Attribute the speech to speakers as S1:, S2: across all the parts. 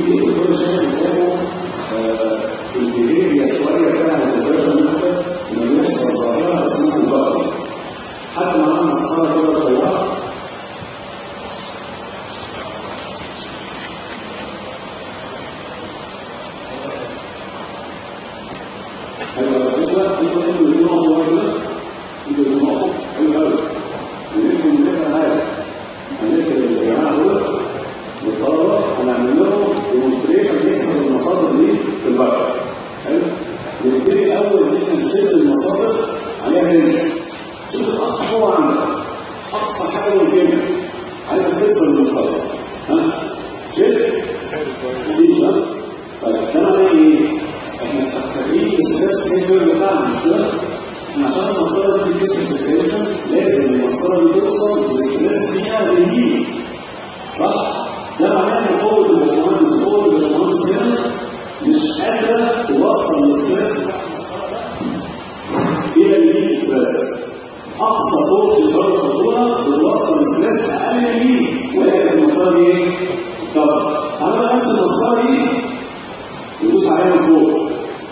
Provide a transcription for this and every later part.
S1: الدكتور شايف قدامه في البيهيفير شويه كده على الكونفرجن ميثود انه بيحصل ظاهره اسمها البطل حتى معانا مسخره كده صغيره ايوه الفكره انتوا انتوا اللي نقطه كده انتوا اللي نقطه حلو قوي ونلف الناس عارف هنلف الجماعه دول والطلبه هنعمل لهم ديمونستريشن يكسر المصادر دي في البقره حلو نبتدي الاول ان احنا نشد المصادر عليها رينج شوف اقصى قوه عندك اقصى حاجه ممكنه عايز تكسر المصادر ها شد مفيش ها طيب ده معناه ايه؟ احنا فاكرين الستريس ليفل بتاعنا مش كده؟ احنا عشان المسطره دي تكسر في التنشن لازم المسطره دي توصل للستريس فيها ريليف صح؟ ده معناه ان قوه الباشمهندس قوه الباشمهندس هنا مش قادره توصل الستريس بتاع الى الريليف ستريس اقصى فورس يقدر تاخدها بتوصل الستريس اقل ريليف ولكن المسطره دي ايه؟ اتكسرت عمل نفس المسطره دي يدوس عليها من فوق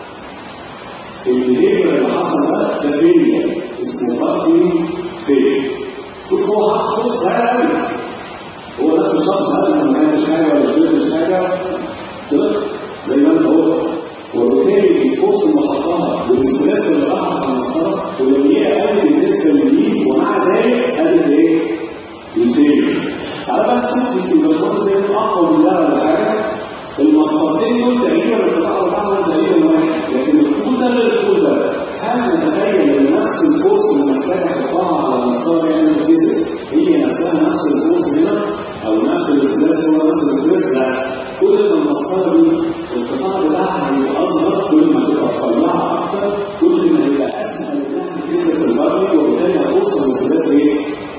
S1: البيهيفير اللي حصل ده ده فيلير اسمه باركينج فيلير شوف هو حط فرصه سهله قوي هو نفس الشخص هذا ما كانش حاجه ولا شربش حاجه كده زي ما انت قلت وبالتالي الفرصه اللي حطها والاسترس اللي راح على المسطره واللي هي قلت بالنسبه للمين ومع ذلك قلت ايه؟ الفيلير تعالى بقى نشوف يمكن باشمهندس زي اقوى من ده ولا حاجه المسطرتين دول تقريبا القطاع بتاعهم تقريبا واحد لكن الطول ده غير الطول ده هل نتخيل ان نفس الفورس اللي محتاج احطها على المسطره يعني تتكسر هي نفسها نفس الفورس هنا او نفس الاسترس هو نفس الاسترس لا كل ما المسطره دي القطاع بتاعها هيبقى اصغر كل ما تبقى رفيعه اكتر كل ما هيبقى اسهل انها تتكسر في البرمي وبالتالي هتوصل لاسترس ايه؟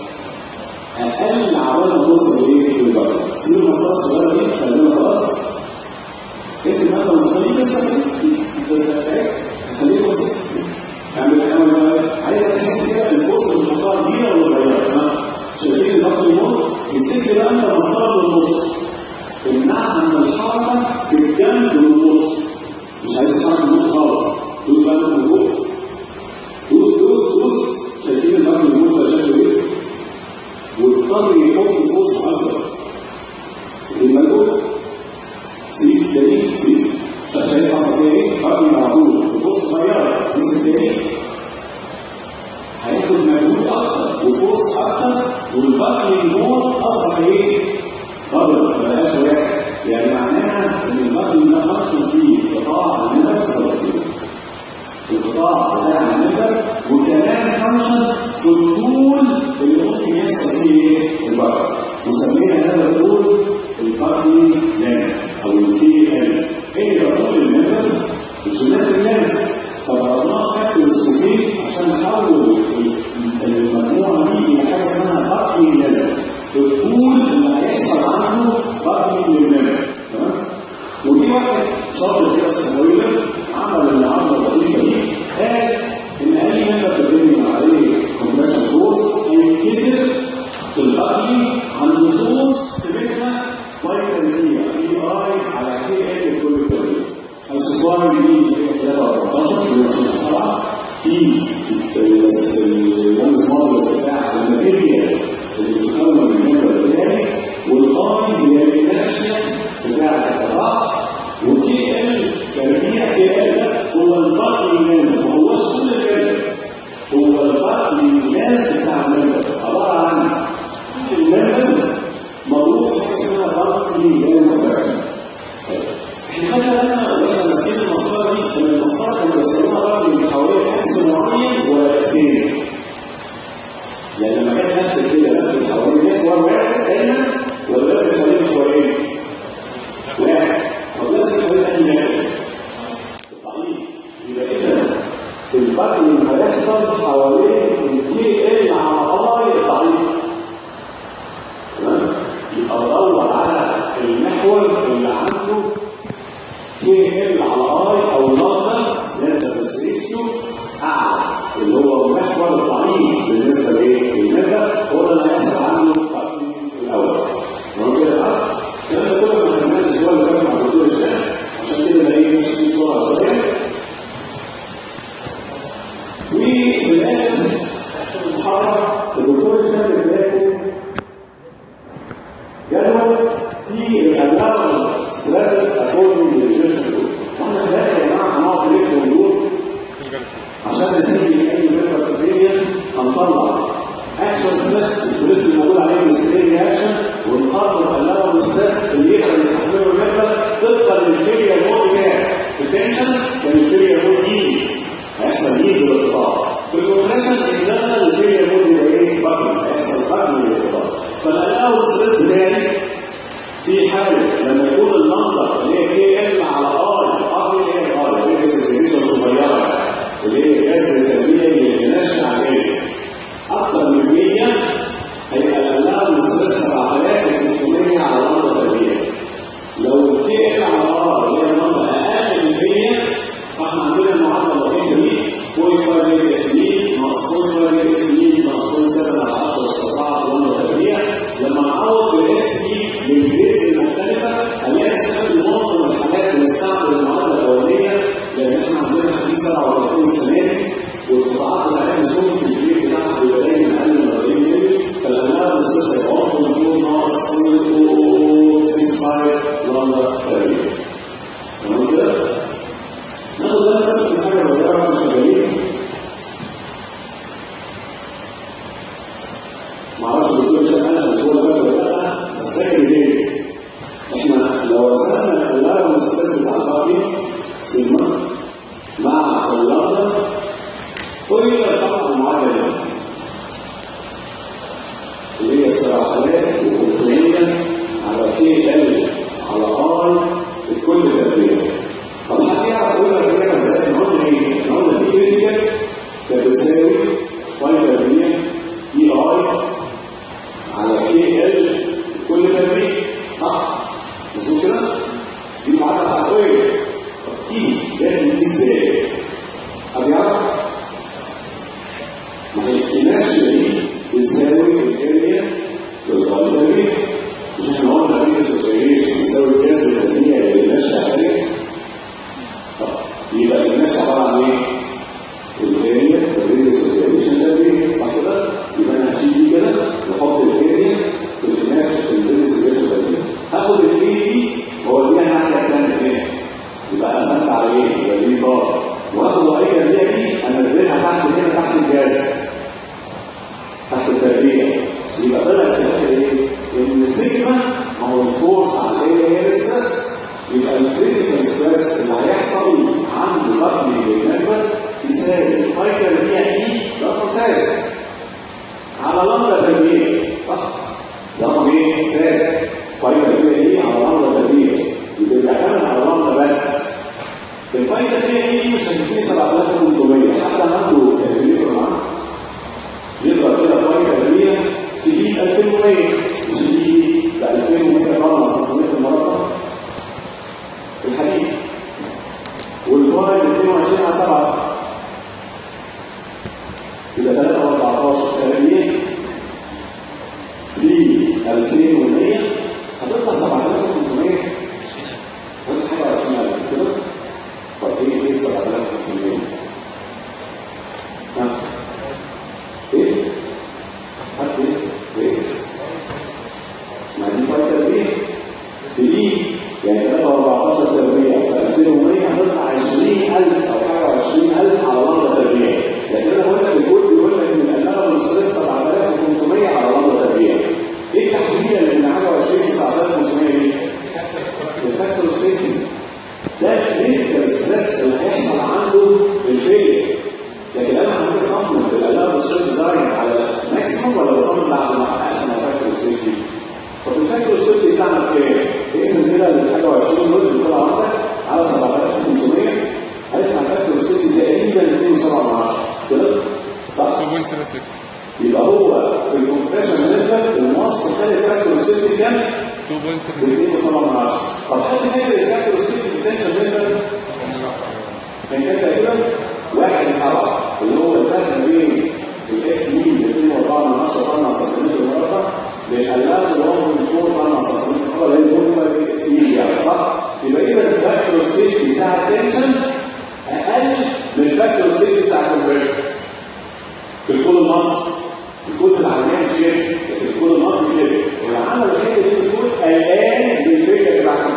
S1: اقل عوامل ما توصل ايه؟ في البرمي سيب المسطره الصغيره دي مش عايزينها خلاص كيف المادة المصدرية بس بس خليه بسيط اعمل اعمل عايز تحس كده الفرصة اللي بتحطها كبيرة ولا صغيرة تمام شايفين البطل يمر يمسك لي بقى انت مسطرة بالنص امنعها من الحركة في الجنب والنص مش عايز تتحرك النص خالص دوس بقى من فوق دوس دوس دوس شايفين البطل يمر ده شكله ايه واضطر يحط فرصة اكبر المجهول سيب جميل سيب شايف حصل فيها ايه؟ رقم معقول وفرصه صغيره مسك تاني هياخد مجهود اكتر وفرص اكتر والباقي مود اصبح ايه؟ دبل ما بقاش واحد يعني معناها ان الباقي ده فانكشن فيه قطاع المدى في القطاع بتاع المدى وكمان فانكشن في الطول اللي ممكن يحصل فيه ايه؟ الباقي وسمينا هذا الطول الباقي لانس او الكي ال ايه اللي بقول المنبر الجينات اللانس فضربناه خط السكين عشان نحول المجموعه دي الى حاجه اسمها باقي لانس الطول اللي هيحصل عنه باقي للمنبر تمام ودي واحد شاطر كده اسمه ويلر عمل العمله اللطيفه دي قال ان اي منبر في الدنيا عليه كومبريشن فورس هيتكسر في الباقي عند فورس قيمتها فايتال في اي على كي ال كل كل الصفار دي هي 14 7 في الوانس موديل بتاع الماتيريال اللي بتتكون من المنبر بتاعي والاي هي الانرشيا بتاع القطاع وكي ال تربيع كي ال ده هو الباقي النازل ما هوش كل الكلام هو الباقي النازل بتاع المنبر عباره عن المنبر مضروب في حاجه اسمها باقي نازل احنا خدنا بالنا واحنا ماسكين المسطره دي ان المسطره كانوا بيسموها رقم من حوالي حدث معين ورقتين يعني لما كان لف كده لف حوالين محور واحد دايما ولا لف حوالين محورين واحد او لف حوالين اي محور طيب يبقى اذا البقي اللي هيحصل حوالين الكي ال على اي ضعيف تمام يبقى بدور على المحور اللي عنده كي ال على اي او لامدا لامدا بس ريشيو اعلى اللي هو المحور الضعيف بالنسبه لايه؟ للمدى هو ده اللي هيحصل عنه الاول. تمام كده بقى؟ الكلام ده كله ما خدناه الاسبوع اللي فات مع allowable stresses according to the digestion rule واحنا في الاخر يا جماعه هنقعد نلف وندور عشان نسجل اي ميمبر في الدنيا هنطلع اكشن ستريس الستريس اللي موجود عليه السكرين رياكشن ونخرج اللون ستريس اللي يقدر يستحمله الميمبر طبقا للفيليا مود جاب في التنشن كان الفيليا مود يجي هيحصل يجي بالارتباط في الكومبريشن ان جنرال الفيليا مود يبقى ايه؟ بطن هيحصل بطن بالارتباط فالالون ستريس بتاعي في حالة لما يكون المنطق اللي هي كي ال على ار ار اللي هي ار اللي هي سيركيليشن صغيره اللي هي جسر التربيه اللي ناشئه عليه اكثر من 100 هيبقى الالام ستريس 7500 على منطقه التربيه لو الكي ال على ار اللي هي المنطقه اقل من 100 فاحنا عندنا المعادله اللطيفه دي 0.5 اس بي ناقص 0.5 اس بي ناقص 0.7 على 10 استطاعت في منطقه التربيه لما نعوض بالاف بي بالجريدز المختلفه هنلاقي نفسنا في معظم الحالات بنستعمل المعادله الاولانيه لان احنا عندنا حديد 37 سنه والقطاعات بتاعتنا مسؤول في الجريد بتاعها بيبقى دايما اقل من 40 مللي فالانواع الاساسيه عمق المفروض ناقص 0.065 لمبه تقريبا تمام كده؟ ناخد بالنا بس من حاجه صغيره واحنا شغالين معرفش الدكتور شغال الاسبوع اللي فات ولا لا بس فاكر ليه؟ احنا لو رسمنا اللون المستفز بتاع الباقي سيجما مع اللمبه كل طبعا المعادله دي اللي هي 7500 على كي ال على ار الكل تربيه طب حد يعرف يقول لك كده ازاي؟ احنا قلنا ايه؟ احنا قلنا في كريتيكال كانت بتساوي واي تربيه اي اي على كي ال كل تربيه صح؟ مظبوط كده؟ دي المعادله بتاعت اويل طب اي لازم دي ازاي؟ حد يعرف؟ ما هي الانرشيا دي بتساوي الاريا في الغالبيه مش احنا قلنا الريديوس اوبريشن بيساوي الجذر التنميه اللي ماشيه عليه طب يبقى الانرشيا عباره عن ايه؟ الاريا في الريديوس اوبريشن ده ايه؟ صح كده؟ يبقى انا هشيل دي كده واحط الاريا في الانرشيا في الريديوس اوبريشن ده هاخد الاي دي واوديها الناحيه الثانيه فين؟ يبقى قسمت على ايه؟ يبقى دي بار واخد الاي دي انزلها تحت هنا تحت الجذر تحت التربيه يبقى طلع في الاخر ايه؟ ان سيجما ما هو الفورس على الايه هي الستريس يبقى الكريتيكال ستريس اللي هيحصل عند بطن الممبر يساوي باي تربيه اي رقم ثابت على لمبه تربيه صح؟ رقم ايه؟ ثابت باي تربيه اي على لمبه تربيه يبقى بيعتمد على لمبه بس الباي تربيه اي مش هتديني 7500 حتى عنده كالكوليتر معاه يضرب كده باي تربيه في دي 2100 مش دي ب 2100 طن سنتيمتر مربع الحديد والباي 22 على 7 يبقى 3 14 تربيه في 2100 هتطلع 7500 هتطلع حاجه 20000 كده طب ايه ايه 7500 ها ايه حد ايه ايه ما دي باي تربيه في دي يعني 3 14 تربيه في 2100 هتطلع 20000 او حاجه 20000 على لمبه تربيه لكن انا بقول لك الكود بيقول لك ان الانبه ستريس 7500 على لمبه تربيه ايه التحديد اللي من حاجه 20 9500 دي؟ الفاكتور سيفتي ده الكريتيكال ستريس اللي هيحصل عنده الفيلير لكن انا عندي صمم بالالام ستريس ديزاين على ماكسيموم ولا بصمم على اقسم فاكتور سيفتي طب الفاكتور سيفتي بتاعنا بكام؟ اقسم كده الحاجه 20 دول اللي طلع عندك على 7500 هيطلع فاكتور سيفتي تقريبا 2.7 كده صح؟
S2: 2.76
S1: يبقى هو في الكومبريشن ليفل المواصف خلي فاكتور سيفتي كام؟
S2: 2.76
S1: 2.7 طب حد فاكر الفاكتور سيفتي بوتنشال ليفل كان كده تقريبا واحد يسعى اللي هو الفرق ما بين الاف دي ب 2.4 من 10 طن سنتيمتر مربع للالات اللي هو من 4 طن سنتيمتر مربع اللي هي البولفا اف دي يعني صح؟ يبقى اذا الفاكتور سيفتي بتاع التنشن اقل من الفاكتور سيفتي بتاع الكومبريشن في الكود المصري الكود في العمليه مش كده لكن الكود المصري كده والعمل الوحيد اللي في الكود قلقان بالفكره بتاع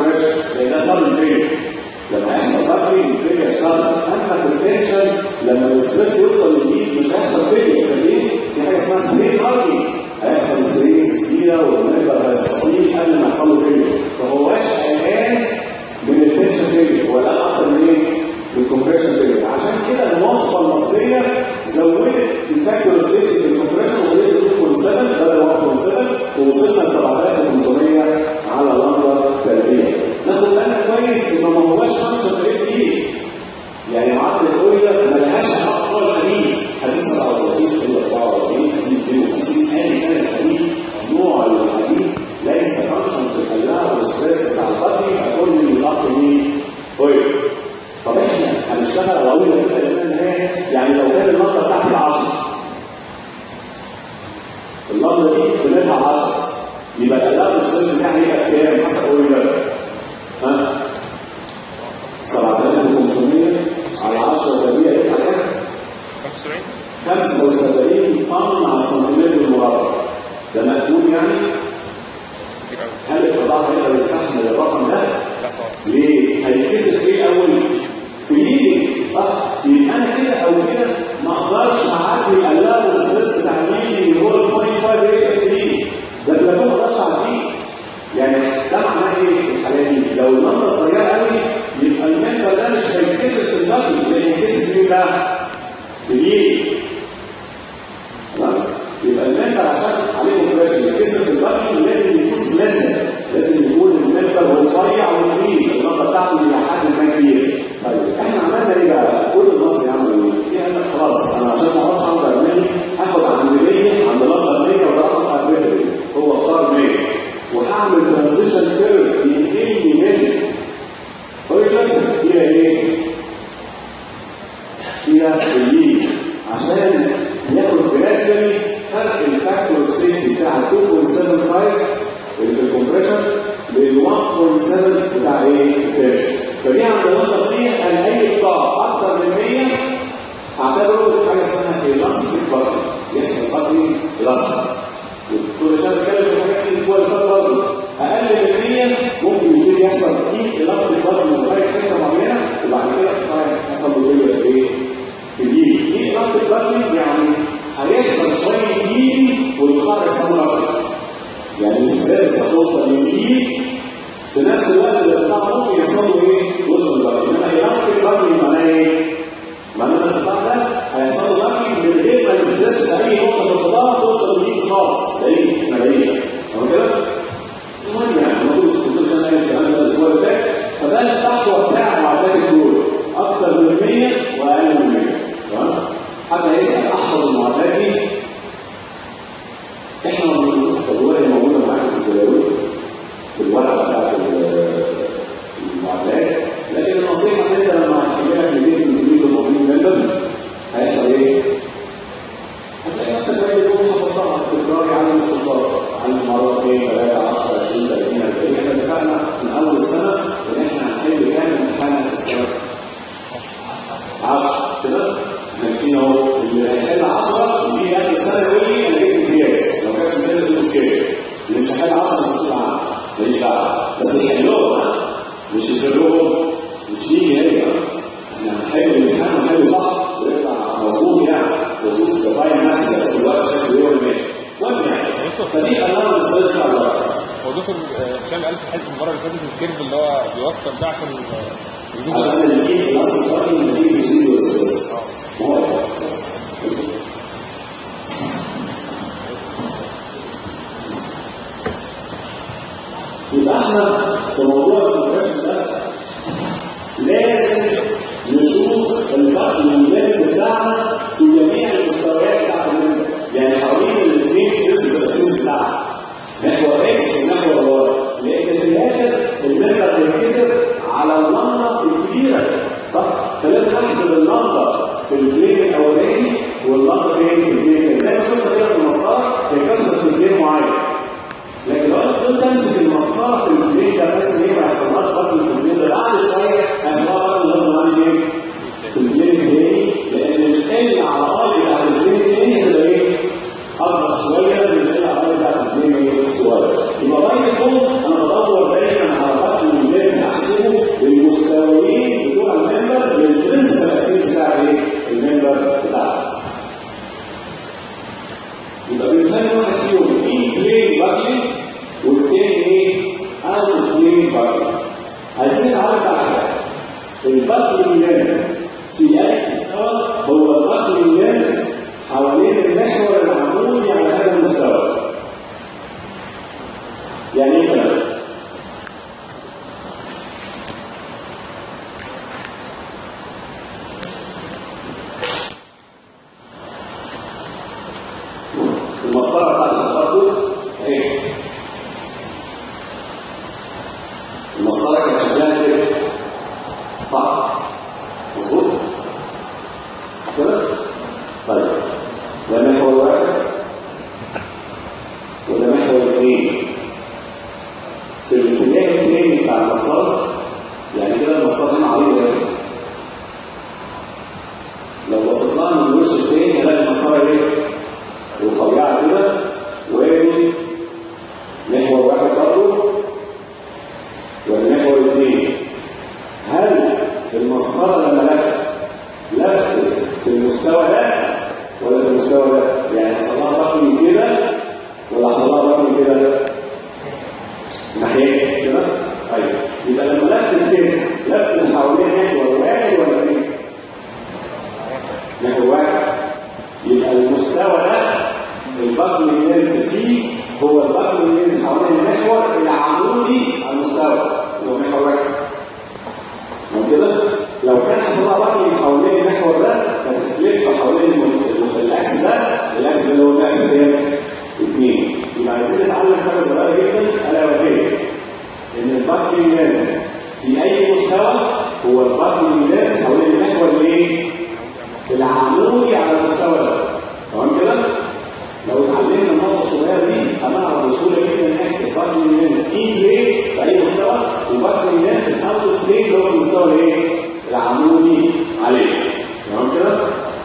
S1: اللمبه صغيره قوي يبقى المحور ده مش هيتكسر في البطن ده هيتكسر في مين بقى؟ في الايد تمام؟ يبقى المحور عشان عليه كومبريشن يتكسر في البطن لازم يكون سلندر لازم يكون المحور رفيع وكبير اللمبه بتاعته الى حد ما كبير طيب احنا عملنا ايه بقى؟ كل المصري عملوا ايه؟ قال لك خلاص انا عشان ما اعرفش اعمل برنامج هاخد عند 100 عند لمبه 100 ورقم اربيتري هو اختار 100 وهعمل ترانزيشن كيرف ينقلني من اوريجن الى ايه؟ الى اليمين عشان ياخد جرادولي فرق الفاكتور سيفتي بتاع 2.75 اللي في الكومبريشن لل 1.7 بتاع ايه؟ الكاش فدي عند اللمبه 100 انا اي قطاع اكتر من 100 هعتبره حاجه اسمها الاستيك بطن يحصل بطن الاستيك كل شويه بتكلم في الحاجات دي جوه الفات برضه اقل من 100 ممكن يبتدي يحصل ايه الاستيك بطن لغايه حته معينه وبعد كده يحصل له في ايه؟ في اليد ايه الاستيك بطن يعني هيحصل شويه يد والقطع يحصل له اكتر يعني الاستريس هتوصل من الايد في نفس الوقت القطاع ممكن يحصل له ايه؟ وصل للبطن انما الاستيك بطن معناه ايه؟ معناه ان القطاع ده هيحصل له بطن من غير ما الاستريس في اي نقطه في القطاع توصل للايد خالص بعيد احنا بعيد تمام كده؟ المهم يعني المفروض كنت عشان قايل الكلام ده الاسبوع اللي فات فده الفحوى بتاع معدات الدول اكتر من 100 واقل من 100 تمام؟ حد هيسال احفظ المعدات دي احنا ما بنحفظوها هي موجوده معاك في الجداول في الورقه بتاعت المعادلات لكن النصيحه ان انت لما هتحملك 200 300 400 ملم هيحصل ايه؟ هتلاقي نفسك بقى يكون حفظتها تكرار يعلم الشطار علم مره 2 3 10 20 30 40 احنا اتفقنا من اول السنه ان احنا هنحل كام امتحان في السنه؟ 10 كده؟ احنا نسينا اهو اللي هيحل 10 يجي اخر السنه يقول لي انا جبت امتياز لو كانش امتياز دي مشكله اللي مش هيحل 10 مش مسؤول عنه ماليش دعوه بس يحلوهم مش يسرهم مش يجي هنا احنا هنحل الامتحان ونحله صح ويطلع مظبوط يعني واشوف تفاين نفسي في الوقت شكله ايه ولا ماشي المهم يعني فدي انواع الاستاذ على الوقت
S2: هو دكتور آه، هشام قال في حته المره اللي فاتت الكيرف اللي هو بيوصل ده عشان آه، يزيد
S1: عشان نجيب الاصل الفرقي نجيب يزيد والاستاذ ما هو ده. يبقى احنا في موضوع الكومبريشن ده لازم نشوف الفرق المميز بتاعنا في جميع المستويات بتاعت المنبر يعني حوالين الاثنين برنسبل اساس بتاعنا محور اكس ومحور واي لان في الاخر المنبر بينكسر على اللمبه الكبيره صح؟ فلازم احسب اللمبه في البلين الاولاني واللمبه فين في البلين الثاني زي ما شفنا كده في المسطره بينكسر في بلين معين لكن لو انا فضلت امسك المسطره في البلين ده بس ان هي ما يحصلهاش بطن في البلين ده بعد شويه هيحصلها بطن لازم اعمل ايه؟ في البلين الثاني لان ال على اي بتاعت البلين الثاني هتبقى ايه؟ اكبر شويه من ال على اي بتاعت البلين ايه؟ صغير يبقى باي ديفولت انا بدور دايما على بطن البلين احسبه بالمستويين بتوع الممبر للبرنسبل الاساسي بتاع ايه؟ الممبر بتاعنا يبقى بنسمي واحد فيهم ان بلين باكلين والتاني ايه؟ اوت بلين باكلين عايزين نتعرف على حاجه الباكلين لينز في اي مستوى هو الباكلين لينز حوالين المحور العمودي على هذا المستوى يعني ايه كلام؟ المسطره بتاعت برضه اهي المسطره كانت شكلها كده صح مظبوط كده طيب ده محور واحد وده محور اثنين في الاتجاه الثاني بتاع المسطره يعني كده المسطره هنا عريضه اهي لو بصيت لها من الوش الثاني هلاقي المسطره ايه؟ رفيعه كده وادي محور واحد برضه والمحور اثنين هل المسطره لما لفت لفت في المستوى ده ولا في المستوى ده؟ يعني حصل لها رقم كده ولا حصل لها رقم كده؟ ناحيه كده؟ ايوه يبقى لما في اي مستوى هو الباكلينج لينس حوالين المحور الايه؟ العمودي على المستوى ده تمام كده؟ لو اتعلمنا النقطه الصغيره دي هنعرف بسهوله جدا نحسب باكلينج لينس ان بلاي في اي مستوى وباكلينج لينس اوت بلاي اللي هو في المستوى الايه؟ العمودي عليه تمام كده؟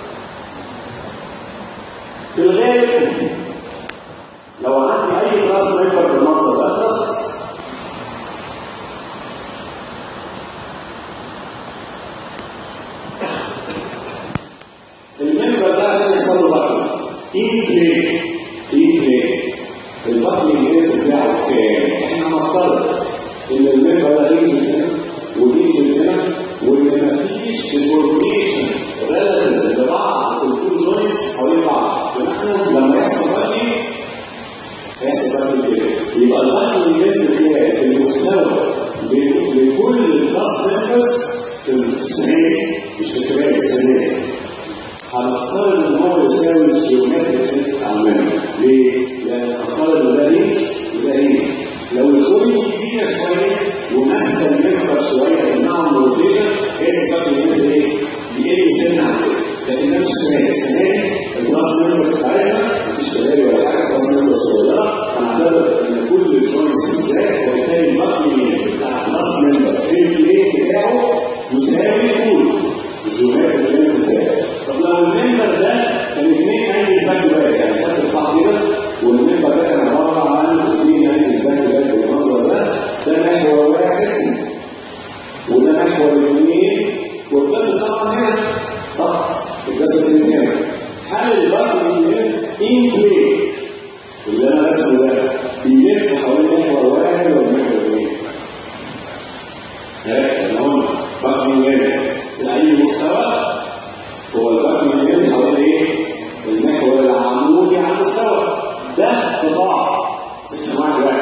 S1: في الغالب لو عندي اي كلاس ميكر بالمنظر ده كلاس الممبر ده عشان يحصل له بطل ان بلاي ان بلاي البطل الجنس بتاعه كام؟ احنا هنفترض ان الممبر ده ريجن هنا وريجن هنا وان مفيش ديفورميشن ريلاتيف لبعض في التو جوينتس حوالين بعض يبقى احنا لما يحصل بطل هيحصل بطل كده يبقى البطل الجنس بتاعي في المستوى لكل الكلاس ممبرز في السنه مش في الكبار السنه هنفترض ان هو يساوي الجيومتريك عندنا ليه؟ لان هنفترض ان ده رينج وده رينج لو الجوين كبيره شويه وماسكه المحور شويه تمنعهم الروتيشن هي صفات المحور ايه؟ بيقل سنه عن كده لكن ده مش السنه السنه دي الراس ممبر بتاعتنا مفيش كباري ولا حاجه راس ممبر صغيره هنعتبر ان كل الجوينتس بتاعت وبالتالي البطن بتاع الراس ممبر في البلين بتاعه يساوي طول الجيومتريك بتاعه طب لو المنبر ده كان اثنين انجلز باك تو باك يعني خدت الخط كده والمنبر ده كان عباره عن اثنين انجلز باك تو باك بالمنظر ده ده محور واحد وده محور اثنين والجسد طبعا هنا طب الجسد اللي هنا هل الباك الاثنين ان بلاي اللي انا رسمه ده بيلف حوالين محور واحد ولا محور اثنين؟ ركز هنا باك الاثنين في اي مستوى هو البطن اليمين حوالين ايه؟ المحور العمودي على المستوى ده قطاع سكه واحد واحد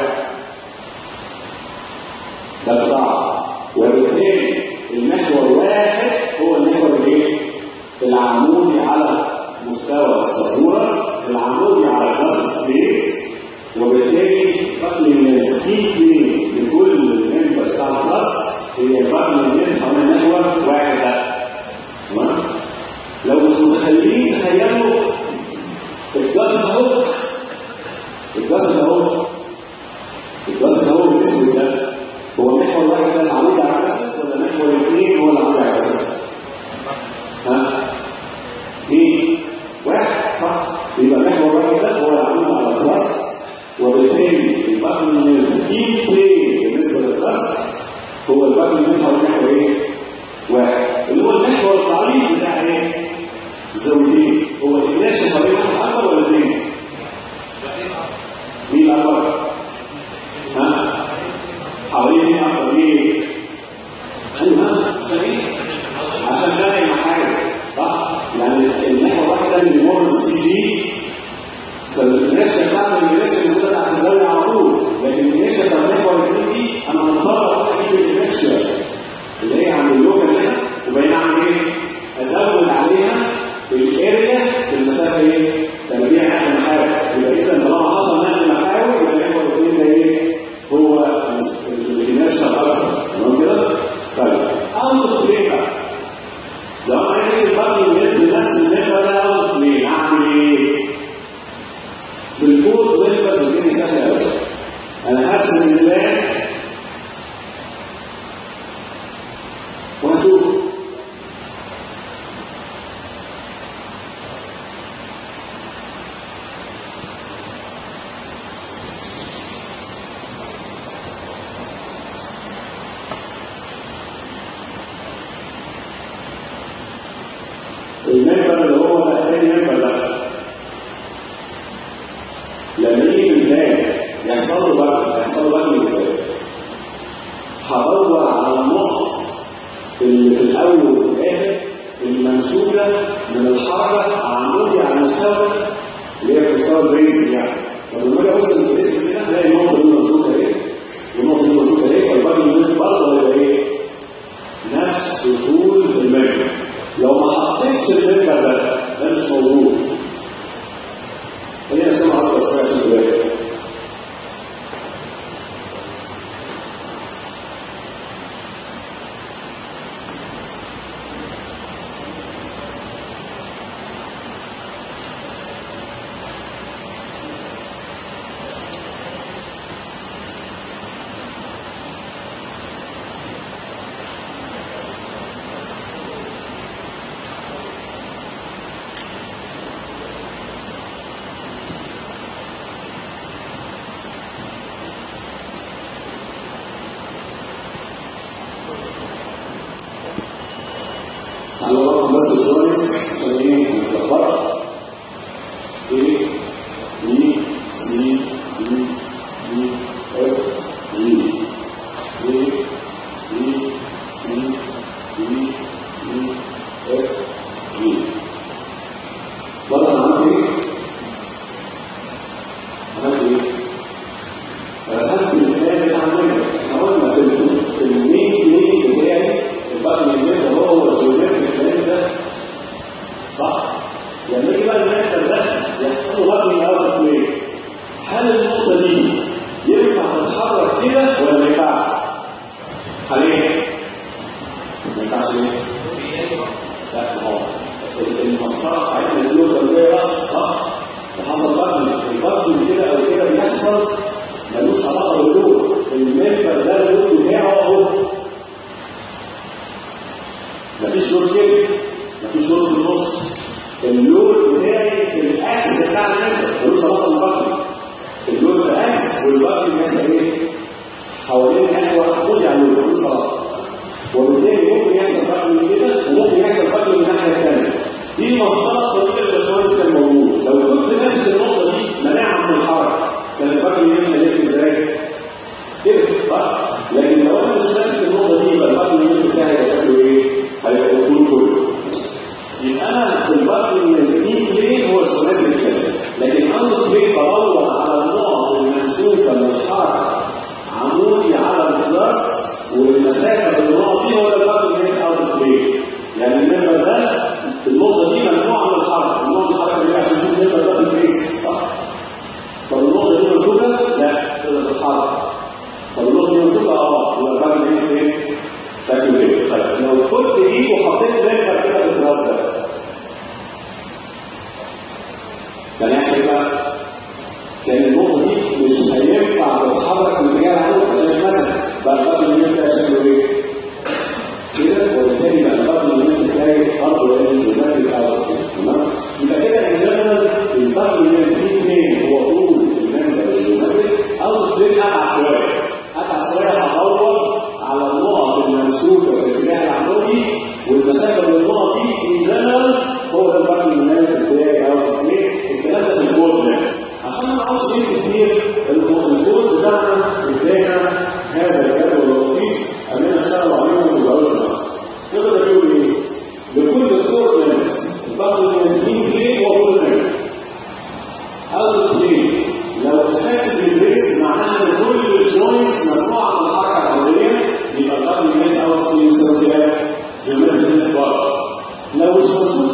S1: ده قطاع وبالتالي المحور واحد هو المحور الايه؟ العمودي على مستوى السبوره العمودي على الراس بليت وبالتالي بطن الناس في بلين لكل الممبرز بتاع الراس هي البطن اليمين حوالين محور واحد ده تمام؟ لو مش متخيلين تخيلوا الجسد اهو الجسد اهو الجسد اهو الاسود ده هو محور واحد ده العمود على الجسد ولا محور اثنين هو العمود على الجسد؟ ها؟ مين؟ واحد صح؟ يبقى محور واحد ده هو العمود على الراس وبالتالي البطن الديب بلاي بالنسبه للراس هو البطن اللي هو محور ايه؟ واحد اللي هو المحور الضعيف بتاع ايه؟ زوجين هو الناشئ حوالين واحد اكبر ولا اثنين؟ مين اكبر؟ ها؟ حوالين مين اكبر؟ مين؟ ايوه عشان ايه؟ عشان ده هيبقى حاجه صح؟ يعني المحور واحد ده اللي بيمر بالسي جي فالناشئ بتاعنا الناشئ اللي موجوده تحت الزاويه على طول لكن الناشئ بتاع المحور الاثنين دي انا مضطر اروح اجيب الناشئ جوينتس عشان ايه ما تتلخبطش ايه بي سي دي دي اف جي ايه بي سي دي دي اف جي واضح انا عملت ايه؟ عملت ايه؟ رسمت الكلام بتاع المنهج احنا قلنا في ال- في المين كلينيك بتاعي البطن اللي هو هو الجيومتري الكلام ده صح؟ لما يجي بقى المنهج ده يحصل له بطن اوت بلاي هل النقطه دي ينفع تتحرك كده ولا ما ينفعش؟ حاليا ما ينفعش ليه؟ لا ما هو ال- المسطره بتاعتنا دي لو كان راس صح؟ وحصل بطن البطن كده او كده بيحصل ملوش علاقه باللون الممبر ده اللون بتاعه اهو مفيش لون كده مفيش لون في النص اللون بتاعي في الاكس بتاع الممبر ملوش علاقه بالبطن اللون في اكس والبطن بيحصل ايه؟ حوالين محور عمودي على اللون ملوش علاقه وبالتالي ممكن يحصل فرق من كده وممكن يحصل فرق من الناحيه الثانيه دي مسطره طويله اللي الباشمهندس كان موجود لو كنت ماسك النقطه دي مناعه من الحركه كان الراجل ينفع يلف ازاي؟ كده صح؟ لكن لو انا مش ماسك النقطه دي يبقى الراجل ينفع بتاعي هيبقى شكله ايه؟ هيبقى الطول كله يبقى انا في البطن المسكين ليه هو الشمال الكلام لكن انا ليه بدور على النقط الممسوكه من الحركه عمودي على الكلاس والمسافه بين النقط دي هو ده البطن اللي اوت بلاي يعني المنبر ده النقطه دي ممنوعه من الحركه ممنوع من الحركه دي عشان نشوف المنبر ده في البريس صح؟ طب النقطه دي ممسوكه؟ لا تقدر تتحرك طب النقطه دي ممسوكه؟ اه يبقى البطن البريس ايه؟ شكله ايه؟ طيب لو كنت ايد وحطيت المنبر كده في الكلاس ده كان يحصل إيه بقى كان النقطة دي مش هينفع تتحرك في الاتجاه العام عشان مثلا بقى البطن الناس ده شكله ايه؟ كده وبالتالي بقى البطن الناس تلاقي برضه ايه جيومتريك اوت تمام؟ يبقى كده ان جنرال البطن الناس دي اثنين هو طول المنبر الجيومتريك او اثنين ابعد شويه ابعد شويه هدور على النقط الممسوكه في الاتجاه العمودي والمسافه بين النقط دي ان جنرال هو ده البطن الناس بتاعي او اثنين الكلام ده في الكود ده عشان ما اقعدش ايه كتير الكود بتاعنا ادانا هذا الجدول اللطيف امين اشتغلوا عليه في الجوله نقدر نقول ايه؟ لكل الكود نمت البطن المنزلين ليه هو كل نمت او اثنين لو اتفقت بالبريس معناها ان كل الجوينتس ممنوعه من الحركه العموديه يبقى البطن النمت او اثنين يساوي كده جمال النمت بره لو مش ممسوك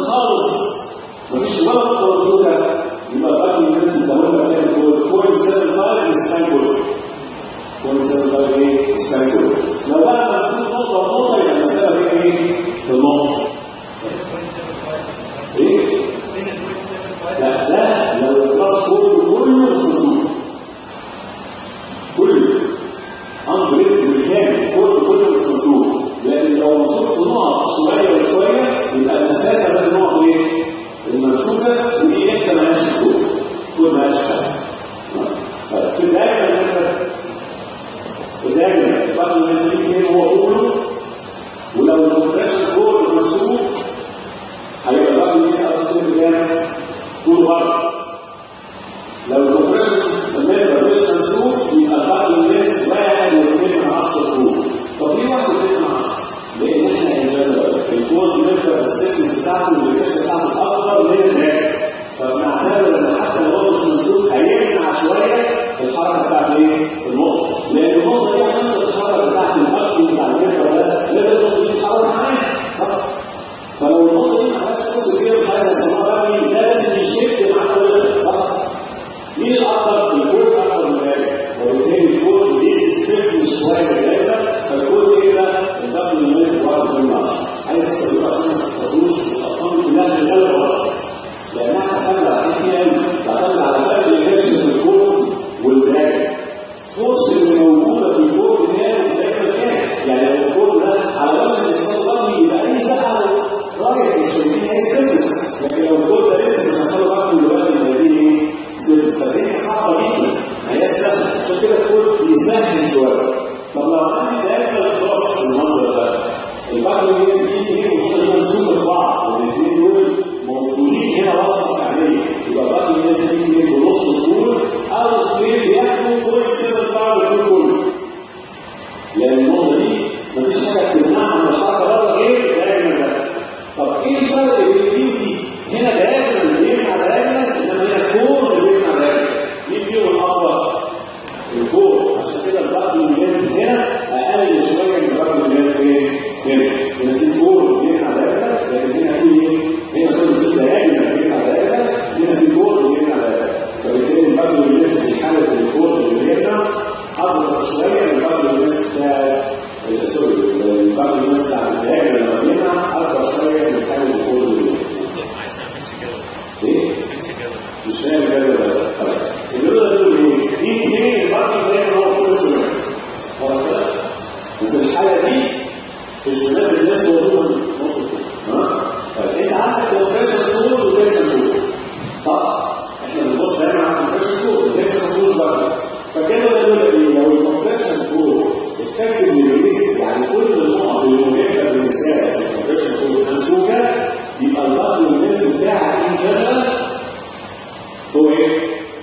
S1: الباقي الناس بتاع الدائرة لما بينها أكبر شوية من حاجة الكود اللي
S3: معلش انا بمشي كده
S1: إيه؟
S3: بمشي كده
S1: مش فاهم كده ولا لا؟ طيب اللي هو بيقول ايه؟ دي دي الباقي الدائرة هو كل شوية واضح كده؟ وفي الحالة دي الشباب الناس وضوهم نص كده ها؟ طيب انت عندك كومبريشن تول وتنشن تول صح؟ احنا بنبص دايما على الكومبريشن تول والتنشن ما فيهوش بقى فكده بيقول لك ايه؟ لو الكومبريشن تول افكتفلي ريليز يعني كل النقط اللي مهمه بالنسبه لك في الكومبريشن تول منسوجه يبقى الباقي الناس بتاعك ان جنرال هو ايه؟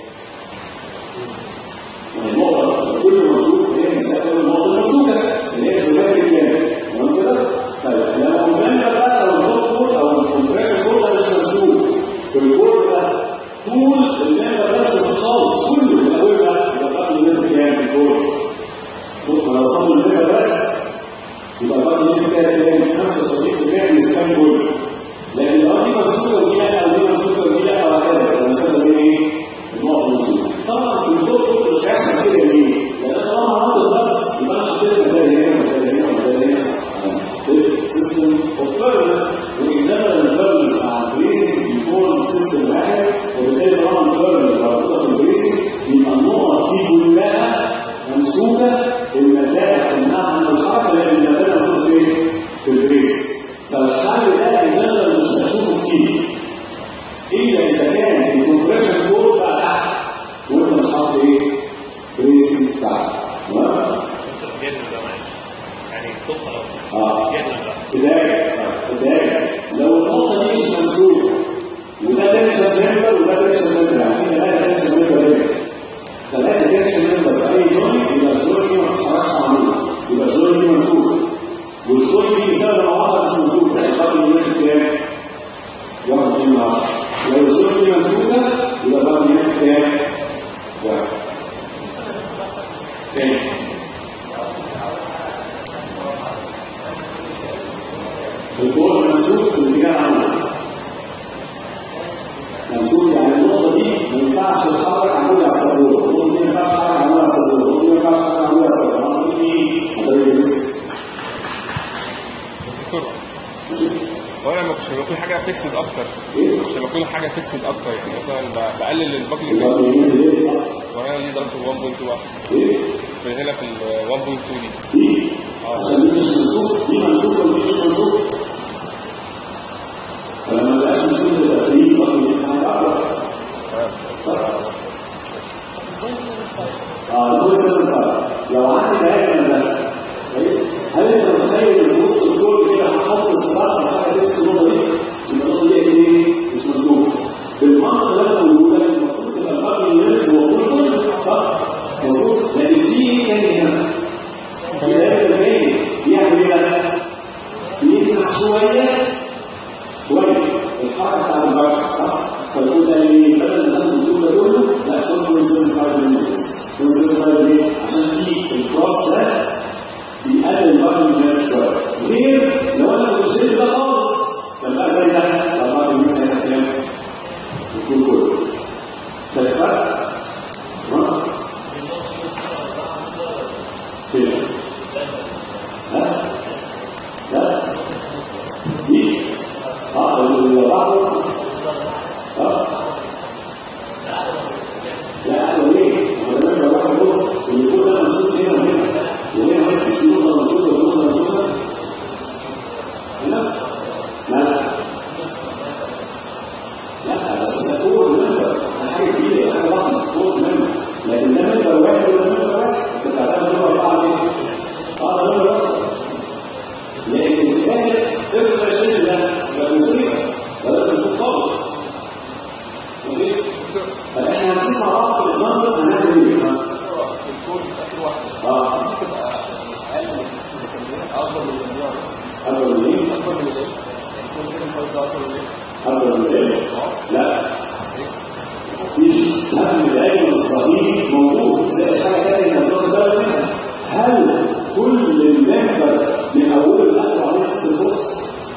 S1: النقطة كل منسوخ هي مسافة النقطة المنسوخة اللي هي شبكة الكامل تمام كده؟ طيب لو قلنا بقى لو النقطة كود أو الكومبريشن كود ده مش منسوخ في الكود ده طول الميمبر ده مش منسوخ خالص كله من أولها يبقى باقي الناس كام في الكود؟ طول ما وصلنا الميمبر بس يبقى باقي الناس كام 75% من السكان كله لكن لو دي منسوخة ودي لا أو دي منسوخة ودي لا وهكذا المسافة دي إيه؟ النقطة المنسوخة طبعا في الدكتور مش هيحصل كده ليه؟ لان انا طالما عملت بس يبقى انا حطيت مكان هنا ومكان هنا ومكان هنا سيستم اوف بيرنس وان جنرال البيرنس مع البريسنج بيفورم سيستم واحد وبالتالي طالما البيرنس موجوده في البريسنج يبقى النقط دي كلها منسوبه المبادئ تمنعها عن الحركه لان المبادئ منسوبه فين؟ في البريسنج فالحل ده ان جنرال مش هشوفه كتير الا اذا كان الكومبريشن كود بقى تحت وانت مش حاطط ايه؟ بريسنج بتاعك تمام؟
S3: جدا ده معلش يعني طب خلاص
S1: اه
S3: جدا بقى
S1: بدايه بدايه لو النقطه دي مش منسوبه وده تنشن ممبر وده تنشن ممبر يعني في ثلاثه تنشن ممبر هنا ثلاثه تنشن ممبر في اي جوينت يبقى الجوينت دي ما بتتحركش عمودي يبقى الجوينت دي منسوبه والجوينت دي بسبب معاها مش منسوبه الخط اللي ماسك كام؟ واحد اتنين من عشره لو الجوينت دي منسوبه يبقى بقى ماسك كام؟ واحد تاني الكون منسوب في الاتجاه عمودي منسوب يعني النقطة دي ما ينفعش تتحرك عمودي على السبورة النقطة دي ما ينفعش تتحرك عمودي على السبورة النقطة دي ما ينفعش تتحرك عمودي على السبورة النقطة دي ايه؟ عن طريق الريسك
S2: دكتور هو انا مش لما يكون حاجه فيكسد اكتر
S1: ايه؟
S2: مش لما يكون حاجه فيكسد اكتر يعني مثلا ب- بقلل الباقي
S1: يبقى
S2: اللي
S1: في اليمين دي صح؟
S2: وانا ليه ضربته 1.2 واحد
S1: ايه؟
S2: في هنا في ال 1.2 دي
S1: دي عشان دي مش منسوب دي منسوبة ودي مش منسوبة فلما ما بقاش منسوب تبقى فري بقى دي حاجة أكبر اه كل سنه فرق لو عندي دايما ده كويس هل انت متخيل ان في وسط الكون كده هحط صراع في حاجه تمسك النقطه دي يبقى النقطه دي ايه مش منسوبه بالمنطق اللي انا بقوله ده المفروض تبقى الفرق الناس هو كل صح مظبوط لكن في ايه تاني هنا؟ في دايما تاني بيعمل ايه بقى؟ بيمنع شويه شويه الحركه بتاع البركه صح؟ فالكود ده ايه؟ بدل ما تاخد الكود ده كله لا خد 0.75 مللي 0.75 ليه؟ عشان في الكروس ده بيقلل البركه من الناس شويه غير لو انا كنت شلت ده خالص كان بقى زي ده طلعت الناس هنا كام؟ الكود كله ده الفرق ها؟ فين؟ لا لا دي اه اللي بعده اه لا انا ليه؟ انا لما واحد يقول اللي فوق ده منسوب هنا وهنا وهنا وهنا مش نقطه منسوبه ونقطه منسوبه لا لا لا بس ده فوق المنبر ده حاجه كبيره ده حاجه ضخمه فوق المنبر لكن ده منبر واحد وده منبر واحد انت بتعتبر منبر اربعه ليه؟ اه ده منبر واحد لكن في الاخر افرض الشيء ده يبقى مصيبه بلاش نشوف خالص اوكي فاحنا هنشوف مع بعض في الاكزامبلز هنعمل ايه
S2: الكود اخر واحده
S1: اه
S2: دي تبقى اقل من السكندريه اكبر من المليار
S1: اكبر من ايه؟
S2: اكبر من الايه؟ الكود سكند فايز اكبر من الايه؟
S1: اكبر من ايه؟ لا مفيش هم العلم الصحيح موجود زي حاجه ثانيه انت واخد بالك منها هل كل المنبر من اوله لاخره عليه نفس الفرصه؟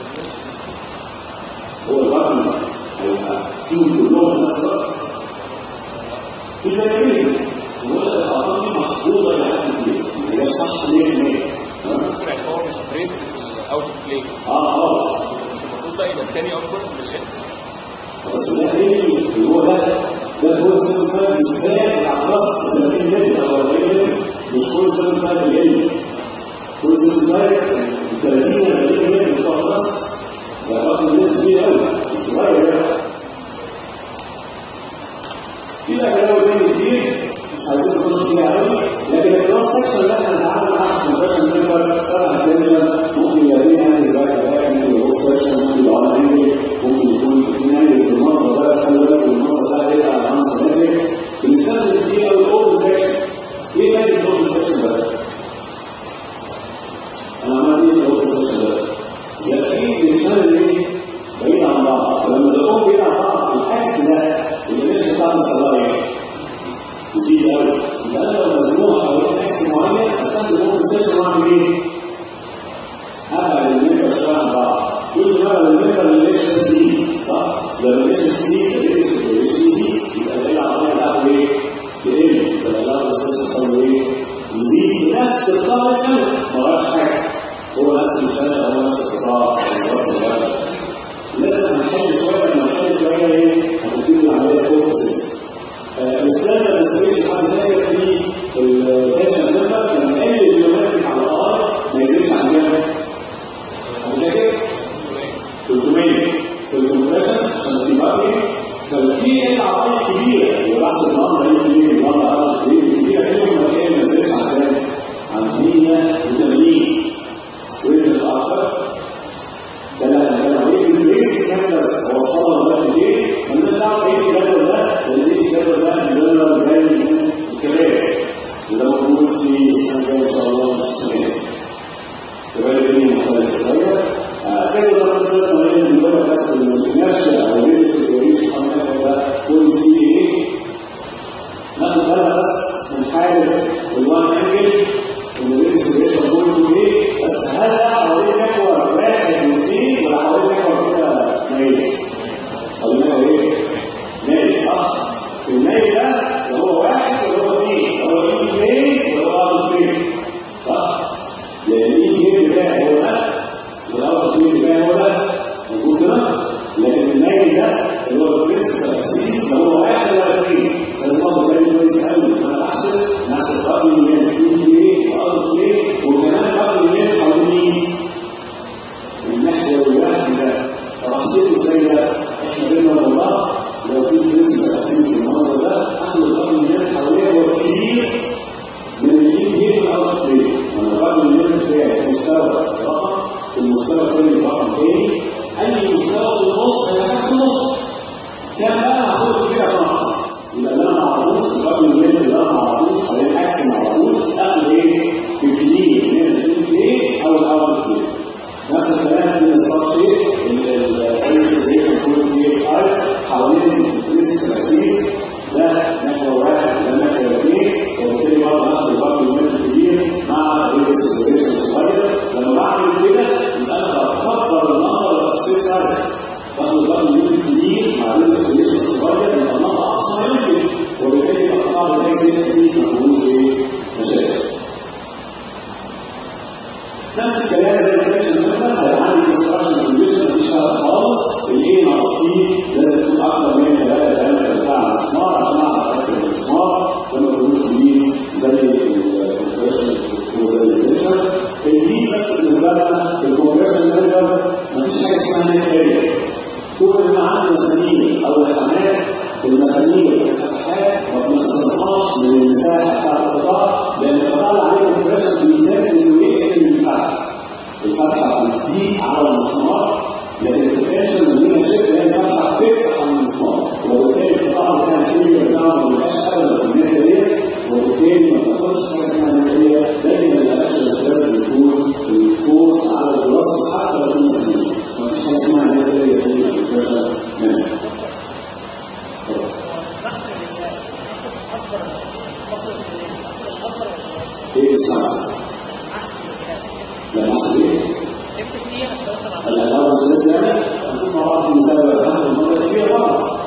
S1: هو الرقم هيبقى فيهم كلهم في نفس الوقت في فرقين بقول لك الارقام دي مخبوطه الى حد كبير ما هياش صح 100% تمام؟
S2: يعني هو مش بريست اوت اوف بلاي
S1: اه اه
S2: مش المفروض بقى يبقى الثاني اكبر من الاند
S1: بس ده ايه اللي هو ده ده هو سبب فرق اسباب على راس 30 متر او 40 متر مش كل سبب فرق بيقل كل سبب فرق 30 40 متر بتوع الراس ده رقم الناس كبير قوي مش صغير يعني في بقى كلام تاني كتير مش عايزين نخش فيها قوي لكن الكروس سكشن اللي احنا بنتعامل معاه في الكومبريشن ميثود سبع تنشن ممكن يبقى فيه هاند باك باك ممكن يبقى سكشن ممكن يبقى على انجل ممكن يكون في هاند في المنظر ده بس خلي بالك المنظر ده هيبقى على 5 متر بنستخدم فيه قوي الاوبن سكشن ايه فايده الاوبن سكشن ده؟ انا عملت ايه في الاوبن سكشن ده؟ زقين بنشان ايه؟ بعيد عن بعض فلما زقهم بعيد عن بعض الاكس ده اللي مش بتاع الصلاه ايه؟ يزيد قوي يبقى انا لو مزنوق حوالين اكس معين استخدم اوبن سيشن واعمل ايه؟ ابعد المنبر شويه عن بعض كل مره المنبر الليشن تزيد صح؟ لما الليشن تزيد الريس والريشن يزيد يبقى الليل العربيه بتاعته ايه؟ تقل يبقى الليل السيستم يحصل ايه؟ يزيد بنفس الدرجه ما غيرش حاجه هو نفس الشارع هو نفس القطاع بالظبط الغرب لازم هنحل شويه لما نحل شويه ايه؟ هتبتدي العمليه فوكس الاسلام ما بيسويش حاجه زي في التنشن نمبر لما اي جيومتريك على الارض ما يزيدش عن كام؟ فاكر؟ 300 في الكومبريشن عشان في باقي ففي ايه عوامل كبيره اللي بحث النهارده ايه كبير النهارده عدد كبير كبيره فيهم ما ايه ما يزيدش عن كام؟ عن 180 ستريت الاخر ده اللي احنا بنتكلم عليه في البيس كاميرز وصلنا لغايه ايه؟ مالناش دعوه بايه الجدول ده لان ايه الجدول ده جنرال جاي من الكبائر وده موجود في السنه الجايه ان شاء الله مش السنه دي. كبائر دي مختلفه شويه كده ده مش لازم نقول ان اللغه بس الانرشيا او الريس والريش ده كل فيه ايه؟ ناخد بالنا بس من حاله الوان انجل ان الريس والريش موجود ايه؟ بس هل ده حوالين محور واحد واثنين ولا حوالين محور كده مايل؟ حوالين محور ايه؟ مايل صح؟ المايل ده اللي هو واحد ولا هو اثنين؟ هو ايه اثنين ولا هو اثنين؟ صح؟ لان الاثنين بتاعي هو ده والاول تطوير بتاعي هو ده مظبوط كده؟ لكن المايل ده اللي هو البرنسبل اسيس اللي هو واحد ولا اثنين لازم اخد بالي كويس قوي انا بحسب نحسب رقم الميل في ايه وارض ايه وكمان رقم الميل حوالين مين؟ المحور الواحد ده طب احسبه ازاي ده؟ احنا بينا وبين بعض لو في برنسبل اسيس في المنظر ده اخد رقم الميل حواليه هو كبير من اليمين هنا الارض فين؟ انا الرقم الميل بتاعي في مستوى رقم في المستوى الثاني رقم تاني اي مستوى في النص هيبقى في النص كان بقى هاخد كبير عشان اعرف يبقى اللي انا ما اعرفوش الرقم الميل اللي انا ما اعرفوش او العكس ما اعرفوش اخد ايه؟ الكبير من الاثنين ايه او الاول اثنين نفس الكلام في الاستراكشر الريزرفيشن كود في اي حوالين البرنسبل اسيس ده محور واحد ده محور اثنين وبالتالي برضه هاخد الرقم الميل الكبير مع الريزرفيشن الصغير لما بعمل كده يبقى انا بكبر النمبر اوف سيس ارك باخد الرقم الميل الكبير مع الريزرفيشن الصغير يبقى النمبر اقصى يمكن وبالتالي يبقى القطاع بتاعي زي ما فيه ما فيهوش ايه مشاكل نفس الكلام زي ما كانش المهم هيبقى عندي كونستراكشن كونديشن مفيش فرق خالص الاي ناقص تي لازم تكون اكتر من 3 3 بتاع المسمار عشان اعرف اركب المسمار ده ما فيهوش جديد زي الكومبريشن وزي التنشن الجديد بس بالنسبه لنا في الكومبريشن مانجر مفيش حاجه اسمها نت اريا كل ما عندي مسامير او لحمات المسامير والفتحات ما بنخسرهاش من المساحه بتاعت القطاع لان القطاع اللي عليه كومبريشن بيتم انه يقفل الفتحه الفتحه بتضيق على المسمار لكن في التنشن لما شفت هي الفتحه بتفتح على المسمار وبالتالي القطاع بتاع الفيلير بتاعه ما بيبقاش ابدا في النت ديت وبالتالي ما بتاخدش حاجه اسمها نت ديت دايما الاكشن ستريس بتكون الفورس على الراس حتى لو في مسامير ما فيش حاجه اسمها نت ديت في الكومبريشن منها ايه الصعب؟ لا نحسب ايه؟ الأداء والثلاث يعني هنشوف مع بعض في مثال الأهم المرة الكبيرة طبعا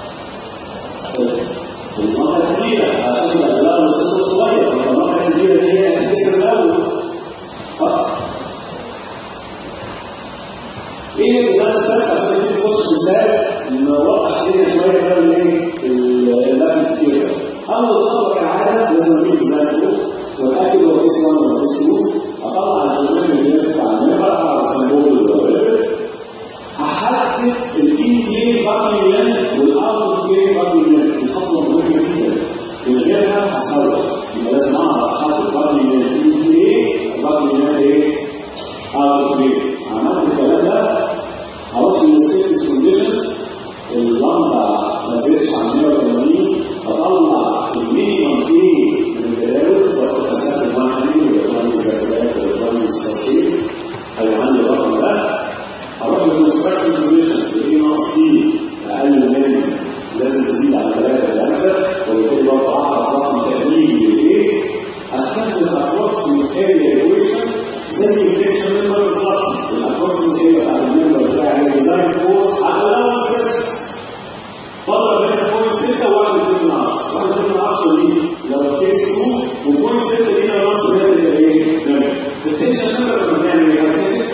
S1: المرة الكبيرة عشان الأداء والثلاث الصغير المرة الكبيرة دي هي هتكسر الأول ها ايه هي الديزاين ستابس عشان نبتدي نخش في مثال نوضح الدنيا شويه بقى من ايه اللفت كتير ده. اول خطوه كالعاده لازم اجيب ديزاين فوق واتاكد هو اس 1 ولا اس 2 اطلع الجورنال اللي هي بتاع المنبر على اسطنبول ولا هحدد الاي كي باكلي لينث والاوت كي باكلي لينث دي خطوه مهمه جدا من غيرها هتسوق يبقى لازم اعرف احدد باكلي لينث اي كي باكلي لينث ايه اوت كي عملت الكلام ده هروح للسيفتي كونديشن اللمبه ما تزيدش عن 180 اطلع المينيمم كي من الجداول سواء مسافه 1 ولا 1 مسافات ولا 1 مسافات هيبقى عندي الرقم ده هروح للكونستراكشن كونديشن اللي ناقص فيه اقل من لازم تزيد على 3 3 وبالتالي برضه اعرف رقم تقريبي لايه استخدم الابروكسيمت اريا ايكويشن زي الفريكشن نمبر بالظبط الابروكسيمت اريا بتاع النمبر بتاع الديزاين فورس على الاونسز بضرب هنا بوينت 6 و1 2 من 10 1 2 من 10 دي لو كيس 2 وبوينت 6 دي لو ناقص زي ايه؟ نمبر التنشن نمبر كنا بنعمل ايه؟ هنفتكر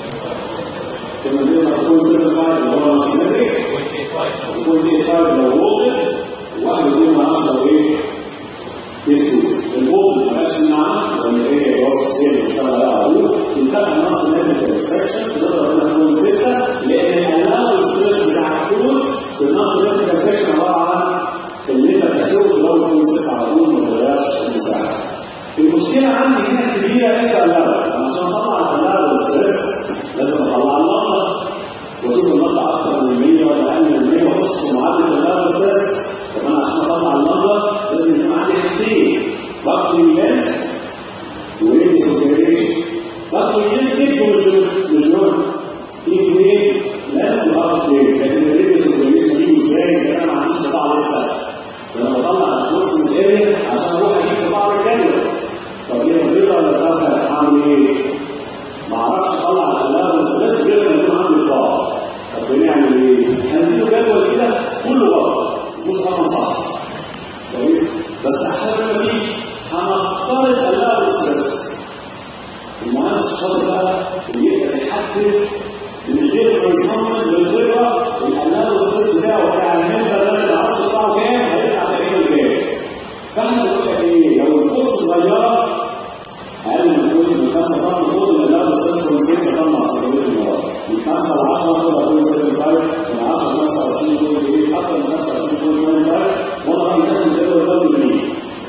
S1: كنا بنقدر نقول 75 اللي هو سيمتريك وكل 85 لو وولد واحد واثنين من 10 وايه؟ كيسو الوولد ما بقاش معانا لان هي وصف هي اللي بتشتغل عليها على طول انتهى نقص ناتج سكشن تقدر هنا تكون 6 لان الاول ستريس بتاع الكود في النقص ناتج سكشن عباره عن اللي انت بتحسبه في الاول تكون 6 على طول ما تغيرش المساحه المشكله عندي هنا كبيره انت الاول عشان اطلع الاول ستريس لازم اطلع اللمبه واشوف اللمبه اكثر من 100 ولا اقل من 100 واخش في معادله الاول ستريس طب انا عشان اطلع اللمبه لازم يكون عندي حاجتين باكلي لينس وريدي سوبريشن باكلي لينس دي مش مش نون في اثنين لينس وباكلي لكن الريدي سوبريشن دي ازاي زي انا ما عنديش قطاع لسه انا بطلع الكورس اريا عشان اروح اجيب قطاع الجدول طب هي البيضه ولا الفرخه اعمل ايه؟ ما اعرفش اطلع الاقلام بس غير لما يكون عندي قطاع طب بنعمل ايه؟ هنديله جدول كده كله غلط مفيش رقم صح كويس بس احيانا ما فيش هنفترض الاقلام بس المهندس الشاطر بقى اللي يقدر يحدد من غير ما يصمم بالخبره الاقلام الاساس بتاعه بتاع المنبر ده ما نعرفش بتاعه كام هيطلع تقريبا كام فاحنا بنقول لك ايه لو الفرصه صغيره اقل من كل من 5 طن المفروض ان الاقلام الاساس كون 6 طن مع صدريه المراه من 5 ل 10 كده كون 75 من 10 ل 25 كون ايه اكتر من 25 كون 25 وانا رايي ده الجدول ده بالمية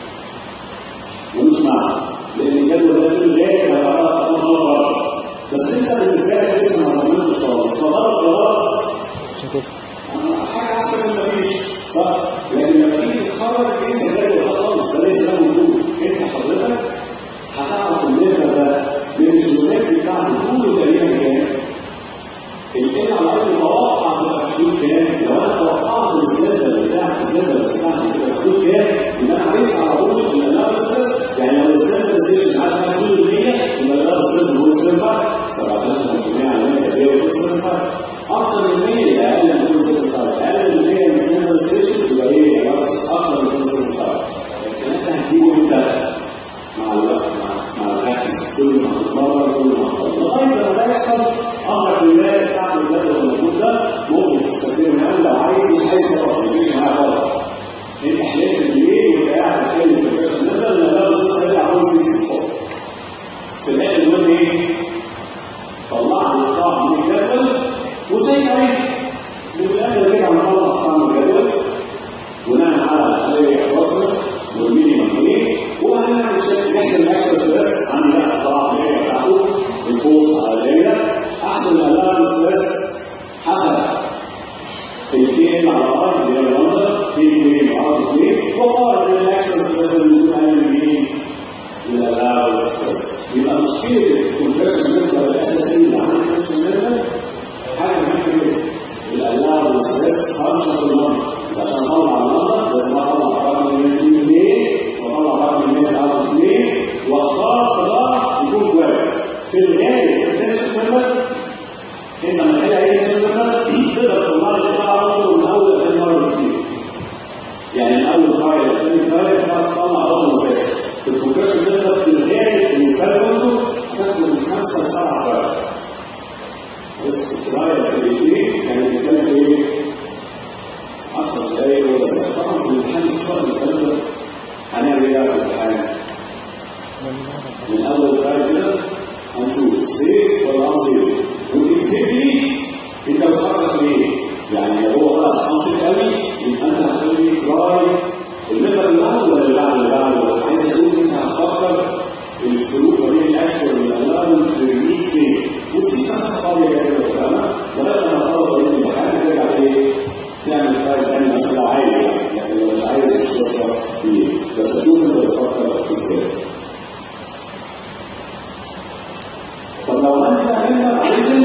S1: ومش معنى لان الجدول ده في الغالب هيبقى تكون غلط بس انت بالنسبه لك لسه ما عملتش خالص فغلط غلط حاجه احسن من مفيش صح لكن لما تيجي تتخرج انسى الجدول ده خالص ده ليس له وجود انت حضرتك هتعرف الليفل ده من الشغلات بتاعته كله تقريبا كام الان على الاقل المواقع هتبقى في حدود كام لو انا توقعت السلسله بتاعت السلسله بتاعتي هتبقى في حدود كام يبقى انا عرفت على طول الاناليسيس يعني لو السلسله سيشن عارف في حدود 100 يبقى الاناليسيس هو سيرفر 7500 على 100 قد ايه سيرفر اكتر من 100 اقل من 2 سيرفر اقل من 100 من السلسله سيشن يبقى ايه اناليسيس اكتر من 2 سيرفر لكن انت هتجيبه امتى؟ مع الوقت مع مع البراكتس كل ما تتمرن كل ما تتمرن لغايه لما ده يحصل امرك لله استعمل الجدول الموجود ده ممكن تستخدمه هنا لو عايز مش عايز تقف مفيش معايا غلط انت حليت الليل وانت قاعد بتتكلم في الباشا نقدر ان ده الاستاذ خليل عمود سيسي فوق في الاخر يقول ايه؟ طلع لي قطاع من الجدول وزي ما هي وفي الاخر كده هنطلع قطاع من الجدول بناء على الايه الرسم والمينيمم ايه وهنعمل شكل نحسب الاكشن ستريس عندي بقى طبعا الاريا بتاعته الفورس على الاريا احسن الالارم ستريس حسب الكي ام على ار اللي هي اللمبه كي كي ام ار 2 وقارن الاكشن ستريس اللي بيكون اقل من مين؟ من الالارم ستريس يبقى مشكله الكومبريشن نمبر الاساسيه اللي عند الكومبريشن نمبر حاجه مهمه جدا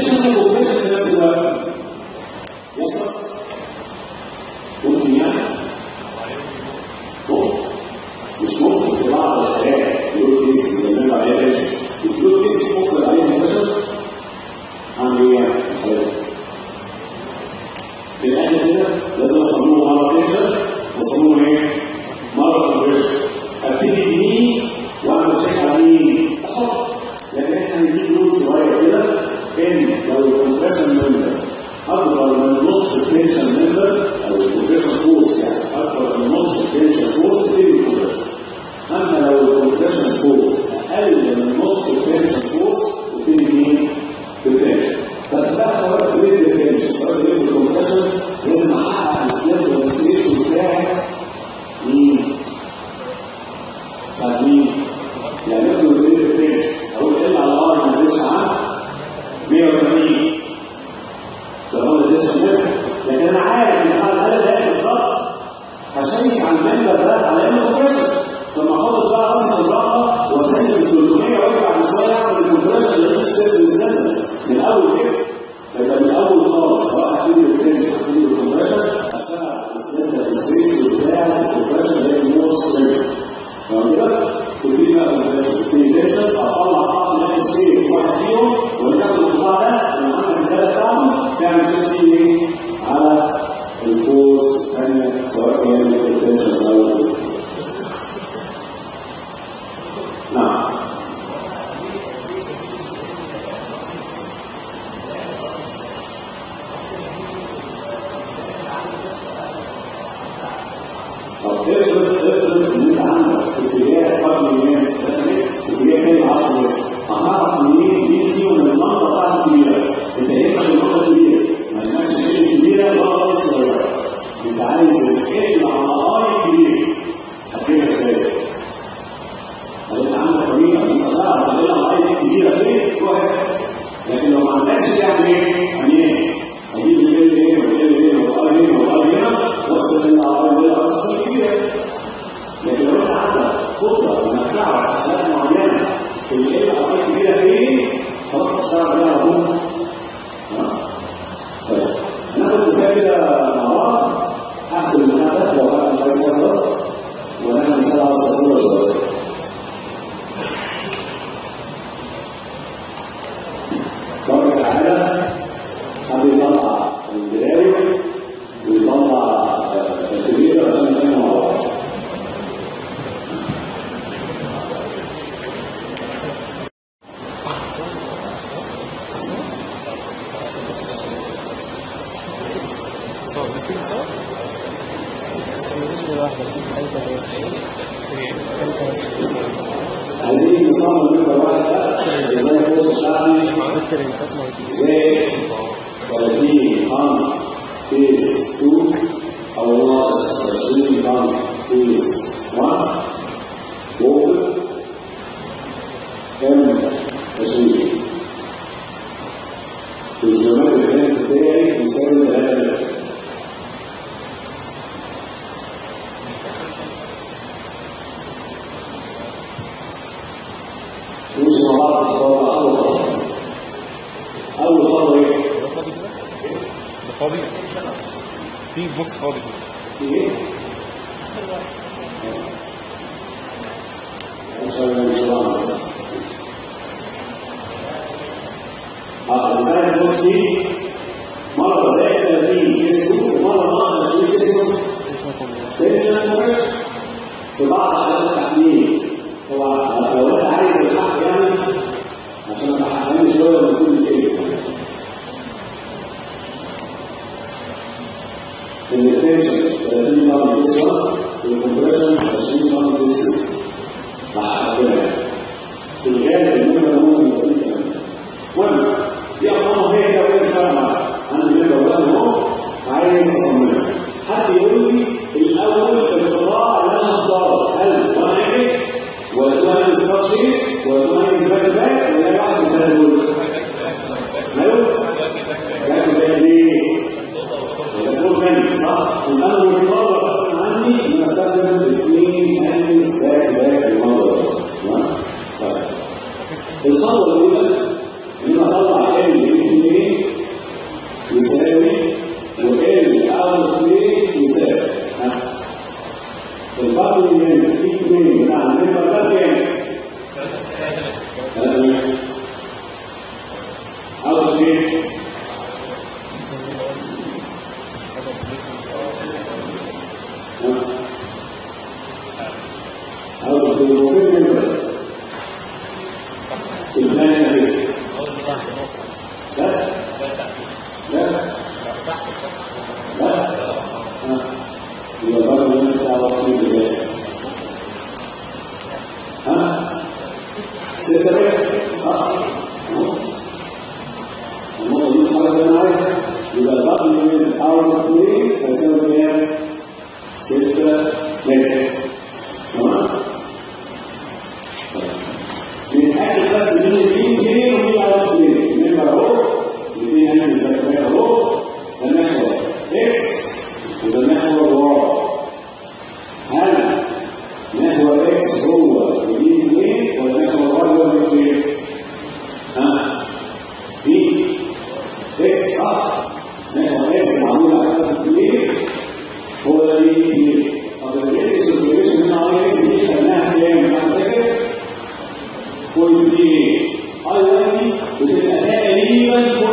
S1: تنشن وكومبريشن في نفس الوقت يحصل ممكن يعني ممكن مش ممكن في بعض الحالات فلوت كيس اللي بنعمل عليها ريش الفلوت كيس ممكن عليها كومبريشن اعمل ايه يعني في الحالات في الاخر كده لازم اصممه مره تنشن واصممه ايه؟ مره كومبريشن ابتدي بمين واعمل تشيك على مين احط لكن احنا هنجيب رول صغير كده ان لو الكومبريشن ممبر اكبر من نص التنشن ممبر او الكومبريشن فورس يعني اكبر من نص التنشن فورس تبتدي الكومبريشن اما لو الكومبريشن فورس اقل من نص التنشن فورس تبتدي مين؟ بالتنشن بس بقى سواء في ريت التنشن سواء في ريت الكومبريشن لازم احقق السلاب والانسيشن بتاعك مين؟ بتاعت مين؟ يعني افرض ريت التنشن اقول ال على ار ما يزيدش عن 180 ده هو التنشن ده لكن انا عارف ان بعد ثلاث دقايق بالظبط هشيك على المنبر ده على انه كومبريشن ثم اخلص بقى اصلا الراحه واسند في 300 وارجع بعد شويه اعمل الكومبريشن اللي مش سيرفيس وستاندرز من الاول كده فيبقى من الاول خالص سواء هبتدي بالتنشن هبتدي بالكومبريشن اشتغل على الستاندرد سبيس بتاع الكومبريشن اللي هي المور ستاندرد تمام كده؟ تبتدي بقى كومبريشن تبتدي تنشن اطلع قطع في الاخر سيف واحد فيهم وناخد القطاع ده من عندك الثلاث بتاعهم تعمل شيفت ايه؟ على الفورس الثانيه سواء كان التنشن او نعم طب افرض افرض ان انت عندك في اتجاه قبل اليمين في اتجاه تاني 10 متر هتعرف منين مين فيهم المنطقه بتاعت الكبيره انت ايه في المنطقه الكبيره ما ينفعش تشيل الكبيره ولا قوي الصغيره انت عايز الكلمه على قاري كبير هتجيبها ازاي؟ لو انت عندك طريقه انت تعرف تلاقي القاري كبيره فين روح لكن لو ما عندكش تعمل ايه؟ يعني ايه؟ هجيب ال ايه وال هنا والقاري هنا والقاري هنا واقسم ان القاري ده اصلا كبيره لكن لو انت عندك قدره انك تعرف حالات معينه في الايه القاري كبيره فين خلاص تشتغل عليها على طول ها؟ طيب هناخد مثال كده مع بعض احسن من هذا لو انا مش عايز خلاص ونحن مثال على السبوره شويه بارك تعالى حب يطلع البلاوي ويطلع الكبيرة عشان نتكلم مع بعض.
S2: صور بس كده صور
S4: بس مفيش واحدة بس تالتة بس تالتة بس
S1: عايزين نصمم نمرة واحدة زي الكورس بتاعنا
S4: دكتور اللي فات موجود
S1: زي 30 طن كيس 2 أو ناقص 20 طن كيس 1 فوق ام 20 والجمال الهندسي بتاعي يساوي 3 متر نمشي مع بعض في الخطوة أول خطوة أول خطوة إيه؟
S2: ده فاضي كده ده فاضي في بوكس فاضي كده
S1: إيه؟ إن شاء الله مش الله اه زي الفلوس دي مرة زائد 30 كيسو ومرة ناقص 20 كيسو تنشن كومبريشن في بعض حالات التحميل هو لو انت عايز الحق يعني عشان ابقى حقاني شويه المفروض يتقلب التنشن 30 طن كيسو والكمبريشن 20 طن كيسو بحققها في الغالب النمره ممكن يبقى فيه كلام المهم دي ارقام هي كده وهي مش فاهمه عندي نمره واحد اوت ايه؟ اوت اوف فين نمبر في البلان الاخير لا لا لا ها. يبقى برضه الناس تعرف فين البدايه ها ستة بيت صح النقطة دي خلاص أنا عارفها يبقى الباقي من أول اثنين هيساوي كام؟ ستة متر تمام؟ بنتأكد بس مين الاثنين اثنين ومين على اثنين نمرة أهو الاثنين هنعمل زي ما أهو ده المحور إكس وده المحور واي هل محور إكس هو يمين اثنين ولا محور واي هو اثنين؟ ها؟ مين؟ اكس صح محور اكس معمول على اساس اثنين هو ده مين اثنين طب الريت سيركيوليشن هنا على اكس دي خدناها كام؟ انا فاكر بوينت دي ايه؟ اي 1 دي بتبقى تقريبا 0.452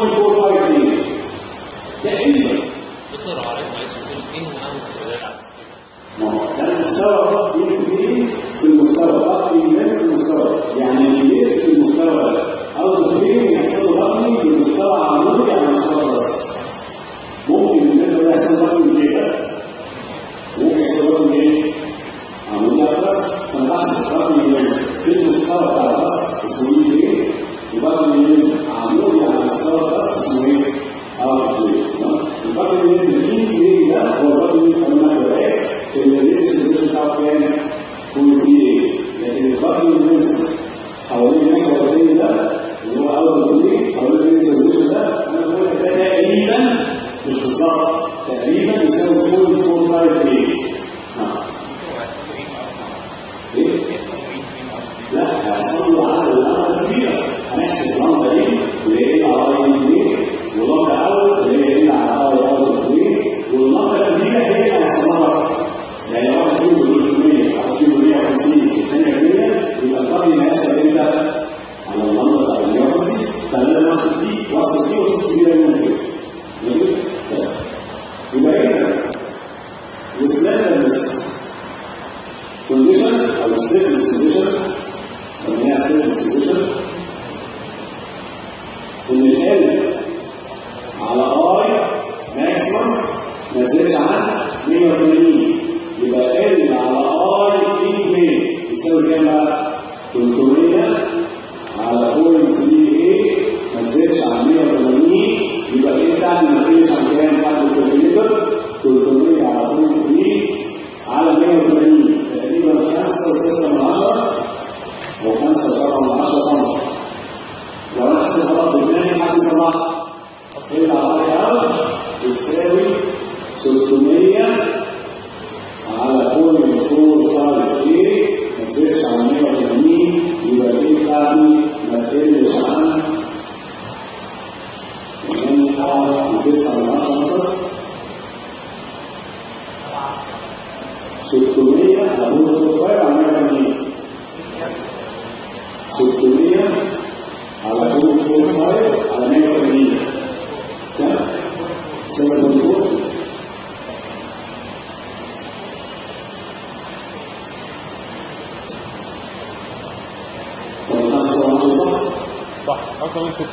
S1: تقريبا
S3: دكتور عارف عايز يقول ايه معاهم
S1: ما هو ده المستوى الرقمي الاثنين في المستوى الرقمي من في المستوى يعني اللي يلف في المستوى ده او الاثنين يحصلوا رقمي في المستوى عمودي على مستوى الراس ممكن الفيديو ده يحصل رقمي كده ممكن يحصل رقمي ايه؟ عمودي على الراس فانا بحسب رقمي من في المستوى بتاع الراس اسمه ايه؟ وبرقمي من عمودي على مستوى الراس اسمه ايه؟ اوت الباقي اللي نزل فيه ايه ده هو الباقي اللي نزل من محور اكس اللي الريتش الريتش بتاعه كام؟ كل فيه ايه؟ لكن الباقي اللي نزل حوالين محور ايه ده اللي هو اوت اوف ايه حوالين الريتش الريتش ده انا بقول لك ده تقريبا مش بالظبط تقريبا يساوي 0.45 ايه؟ ها ايه؟ لا هيحصل له عدد الامر كبيره هنحسب لمبه دي اللي هي على اي 2 ولمبه اوت اللي هي على اي اوت 2 واللمبه الكبيره هي اللي هيحصل لها رقم يعني لو واحد فيهم بيقول 100 واحد فيهم 150 الثانيه 100 يبقى الرقم هيحصل امتى؟ على اللمبه بتاع 150 فلازم احسب دي واحسب دي واشوف كبيره من فين ماشي؟ طيب. يبقى اذا السلندرنس كونديشن او السلندرنس كونديشن سميها سيرفيس كونديشن ان ال على اي ماكسيمم ما تزيدش عن 180 يبقى ال على اي 2 يساوي كام بقى؟ 300 على بوينت 3 ايه ما تزيدش عن 180 يبقى ايه بتاعتي ما تقلش عن كام بتاعت الكالكوليتر 300 على بوينت 3 على 180 تقريبا 5 و6 من 10 او 5 و7 من 10 سم لو انا حسيت غلط بدماغي حد يصلحها فين على الاقل بتساوي 600 على بوينت 45 ايه ما تزيدش عن 180 يبقى الايه بتاعتي ما تقلش عن 8 9 من 10 مثلا 600 على بوينت 45 على 180 600 على بوينت 45 على 180 كم؟ 7.4 طب الناس صح؟
S2: صح 5 من 6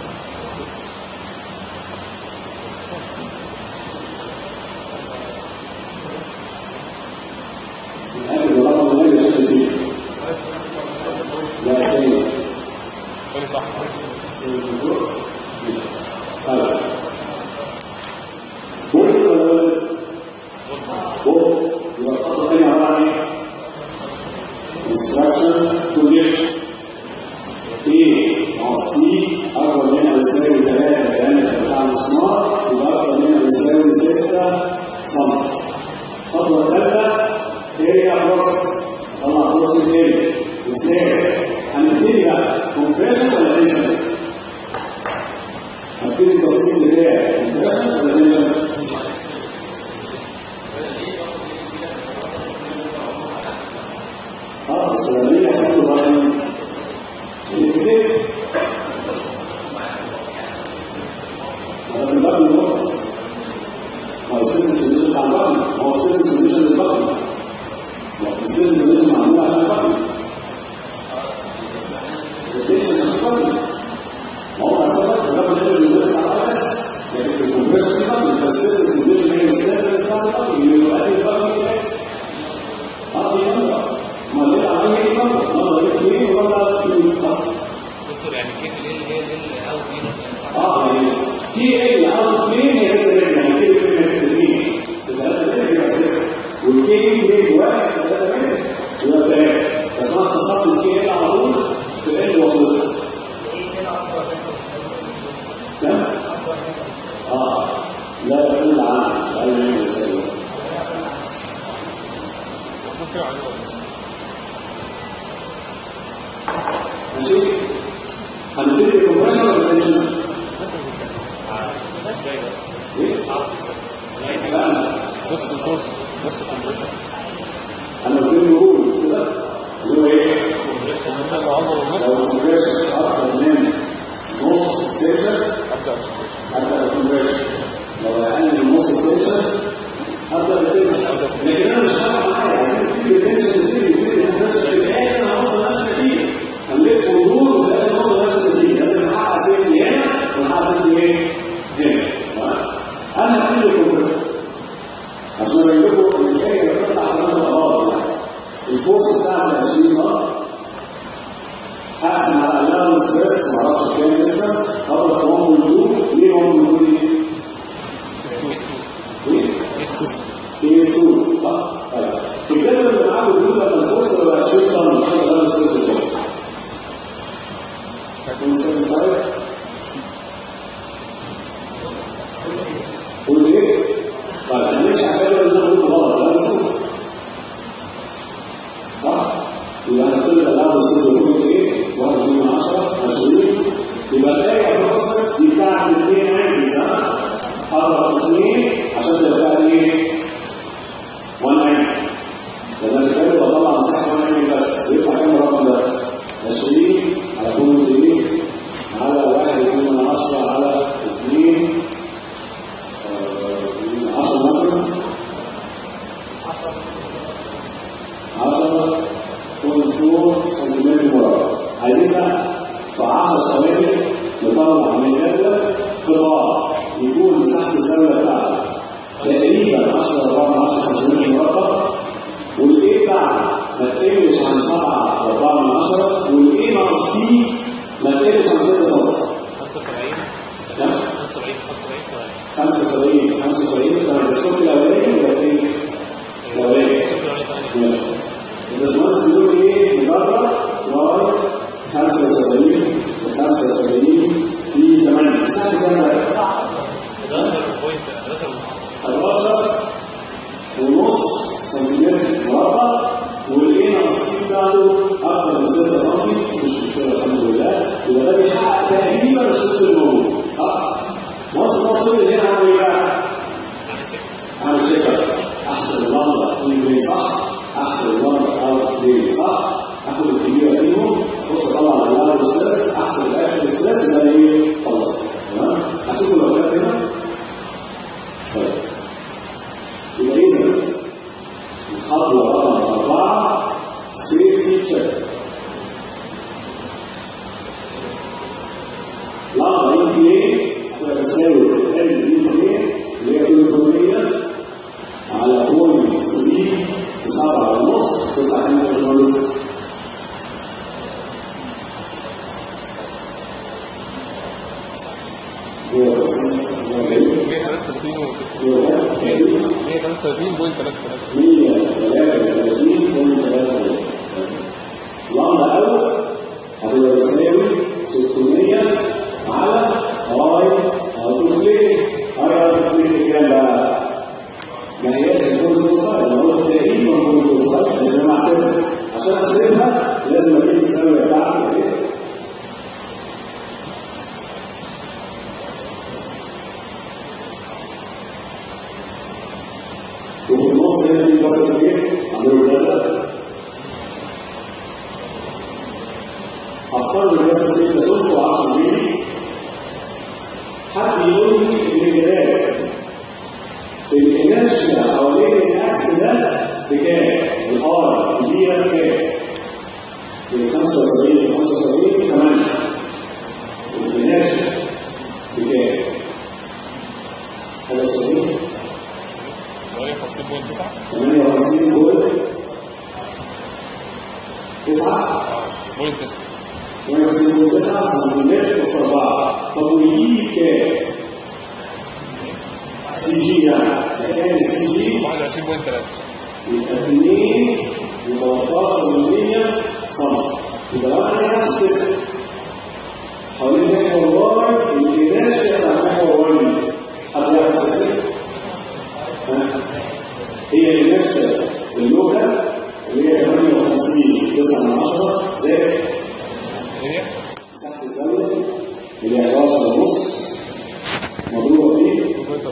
S1: الأكل والرقم اللي شكل فيه لا ثاني
S2: قولي صح
S1: طيب بولد ولا ولد؟ بولد يبقى الخطوة الثانية عبارة عن ايه؟ instruction condition A ناقص T أكبر من أو يساوي 3 الديامتر بتاع المسمار يبقى أكبر من أو يساوي 6 سم الخطوة الثالثة area approximate طلع approximate area بتساوي هنبتدي بقى compression ولا tension؟ هبتدي التصميم بتاعي compression ولا tension؟ اه بس لما يجي يحصل له ضغط يفتكر كي ال او 2 هي 6 متر يعني كيلو متر 2 في 3 متر يبقى 6 والكي متر 1 في 3 متر يبقى 3 بس انا اختصرت الكي ال على طول في ال وخلصت كم؟ اه لا يقل عن اقل من يساوي
S2: ممكن عليه
S1: ماشي هنبتدي بالكمبريشن ولا بالتنشن؟ ايه؟ لا
S2: بص الكورس بص الكمبريشن
S1: انا قلت له رول مش كده؟ اللي هو ايه؟
S2: الكمبريشن لو عمره ونص
S1: لو الكمبريشن اكتر من نص تنشن
S2: ابدا
S1: ابدا بالكمبريشن لو اقل من نص تنشن ابدا بالتنشن لكن انا مش فارق معايا عايزين نبتدي بالتنشن نبتدي نبتدي بالكمبريشن في الاخر هنوصل نفس النتيجه هنلف وندور وفي الاخر نوصل نفس النتيجه لازم نحقق سيفتي هنا ونحقق سيفتي ايه؟ هنا تمام؟ انا هبتدي بالكمبريشن عشان اقول لكم ان الحاجه بتطلع على الارض يعني الفورس بتاعت 20 نار هقسم على الاول ستريس ما اعرفش كام لسه هضرب في 1 و2 ليه 1 و2 ليه؟ ايه؟ كيس 2 صح؟ طيب الجدول اللي معاه بيقول لك الفورس هو 20 طن حاجه غير الستريس ده هيكون 75 قول ايه؟ طيب انا مش هعتبر ان انا قلت غلط لا نشوف صح؟ يبقى هنفترض الألعاب الصفر يكون ايه؟ واحد من عشرة 20 يبقى الآية في الوسط دي بتاعت الاثنين عندي صح؟ أضرب في اثنين عشان تبقى بتاعت ايه؟ 1 عندي لما تتكلم بطلع مساحة 1 عندي بس يطلع كام الرقم ده؟ 20 على كل ايه؟ على واحد يكون من عشرة على اثنين 10 مثلا 10 0.4 سنتيمتر مربع عايزين بقى في 10 ثواني نطلع من الجدول قطاع يكون مساحه الزاويه بتاعته تقريبا 10 4 10 سنتيمتر مربع والايه بتاعته ما تقلش عن 7 4 من 10 والايه ناقص تي ما تقلش عن 6 سم
S3: 75
S1: نعم
S3: 75 75
S1: 75 75 تمام الصوت الاولاني ولا الثاني؟ الاولاني ماشي الباشمهندس بيقول ايه مجرد واي 75 و 75 في 8 مساحه كام بقى؟
S3: 11 بوينت 11
S1: 11 ونص سنتيمتر مربع والايه ناقصين بتاعته اكثر من 6 سم مش مشكله الحمد لله يبقى ده بيحقق تقريبا الشوط الموجود صح؟ وانس ما وصلت هنا عامل ايه بقى؟ عامل تشيك اب احسن اللمبه في صح احسن اللمبه اوت في صح اخد الكبيره فيهم اخش اطلع على اللمبه ستريس احسن الاكشن ستريس يبقى ايه خلصت تمام هتشوفوا لو كانت هنا طيب يبقى اذا الخطوه رقم اربعه سيفتي تشيك لمبه ان بي هتبقى تساوي ال ان بي اللي هي كيلو على بوينت 3 في 7 ونص تطلع كام يا باشمهندس؟ هو
S2: 133 و
S1: هو كام؟
S2: 133.3
S1: لمبة أول هتبقى بتساوي 600 على اي هتوكلي اي هتوكلي كام بقى؟ ما هياش الكود فوق انا قلت تقريبا كود فوق بس انا هحسبها عشان احسبها لازم اجيب الزاويه بتاعتي ايه؟ وفي النص هنا في وسط ايه؟ عندنا كذا هختار الجلسه دي تسوق 10 مللي حد يقول لي الجدال الانرشيا حوالين الاكس ده بكام؟ الار كبيره بكام؟ ب 75 75 8 الانرشيا بكام؟ حاجه 70
S2: 58.9
S1: 58 بوينت 9
S2: بوينت
S1: 58 سنتيمتر اس 4 طب ويجي كام؟ السي جي يعني مكان السي جي
S2: 21.3
S1: يبقى 2 و13 سم يبقى لو انا عايز اخد ستة حوالين محور واي الاناشيه بتاع محور واي حد ياخد ستة؟ ها؟ هي الاناشيه اللوكال اللي هي 58 9 من 10 زائد
S2: هي
S1: مساحه الزاويه اللي هي 11 ونص مضروبه في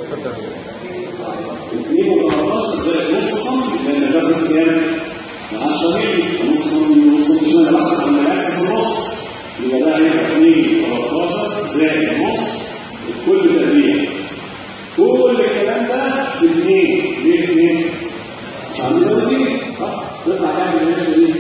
S1: 2 و13 زائد نص سم لان الجزء كام؟ 10 مللي نص سم نص سم عشان بحسب عن الاكسس النص يبقى ده هيبقى 2 13 زائد نص كل تربيع كل الكلام ده في 2 ليه 2 مش عندي زاويه صح تطلع كام الانرجي دي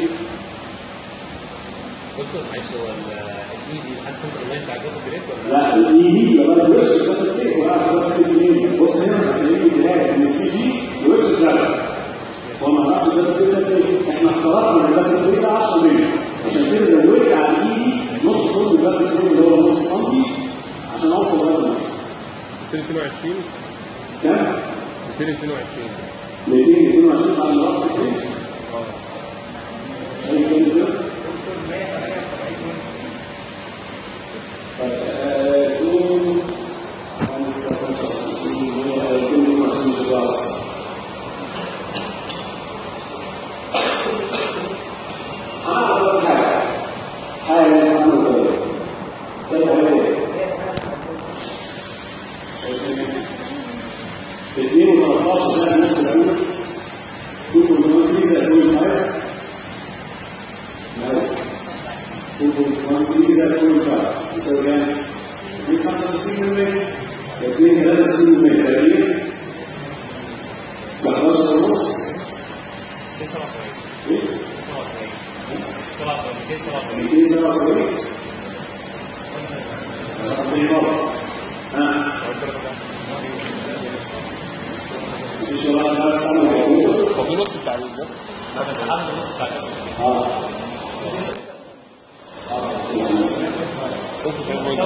S3: دكتور معلش هو الاي دي لحد سنتر اللاين بتاع الجسد بريك ولا
S1: لا الاي دي لما انا وش بس التيك وقعت بس التيك منين بص هنا هتلاقيه بدايه من السي جي وش زرع هو ما نقصش بس التيك احنا اخترقنا بس التيك ده 10 مللي عشان كده زودت على الاي دي نص سم بس التيك اللي هو نص سم عشان اوصل لغايه
S2: 222
S1: كام؟
S2: 222
S1: 222 على الوقت التيك شايف كام كده؟ يكون خمسة خمسة وخمسين يكون عشان الجواز أعرف حاجة حاجة أعرف كيف عليه اثنين وثلاثة زائد نص العمر كل كل زائد كل فرق كل زائد كل فرق يساوي كام؟ 65% 2 63% تقريبا في 11 ونص
S3: 277
S1: ايه؟
S3: 77 277
S1: 277 رقم غلط ها مفيش ولا حاجه سنه موجوده
S2: هو في نص بتاع الجسد
S3: انا سحبت النص بتاع الجسد
S1: اه يعني
S2: نص 90.3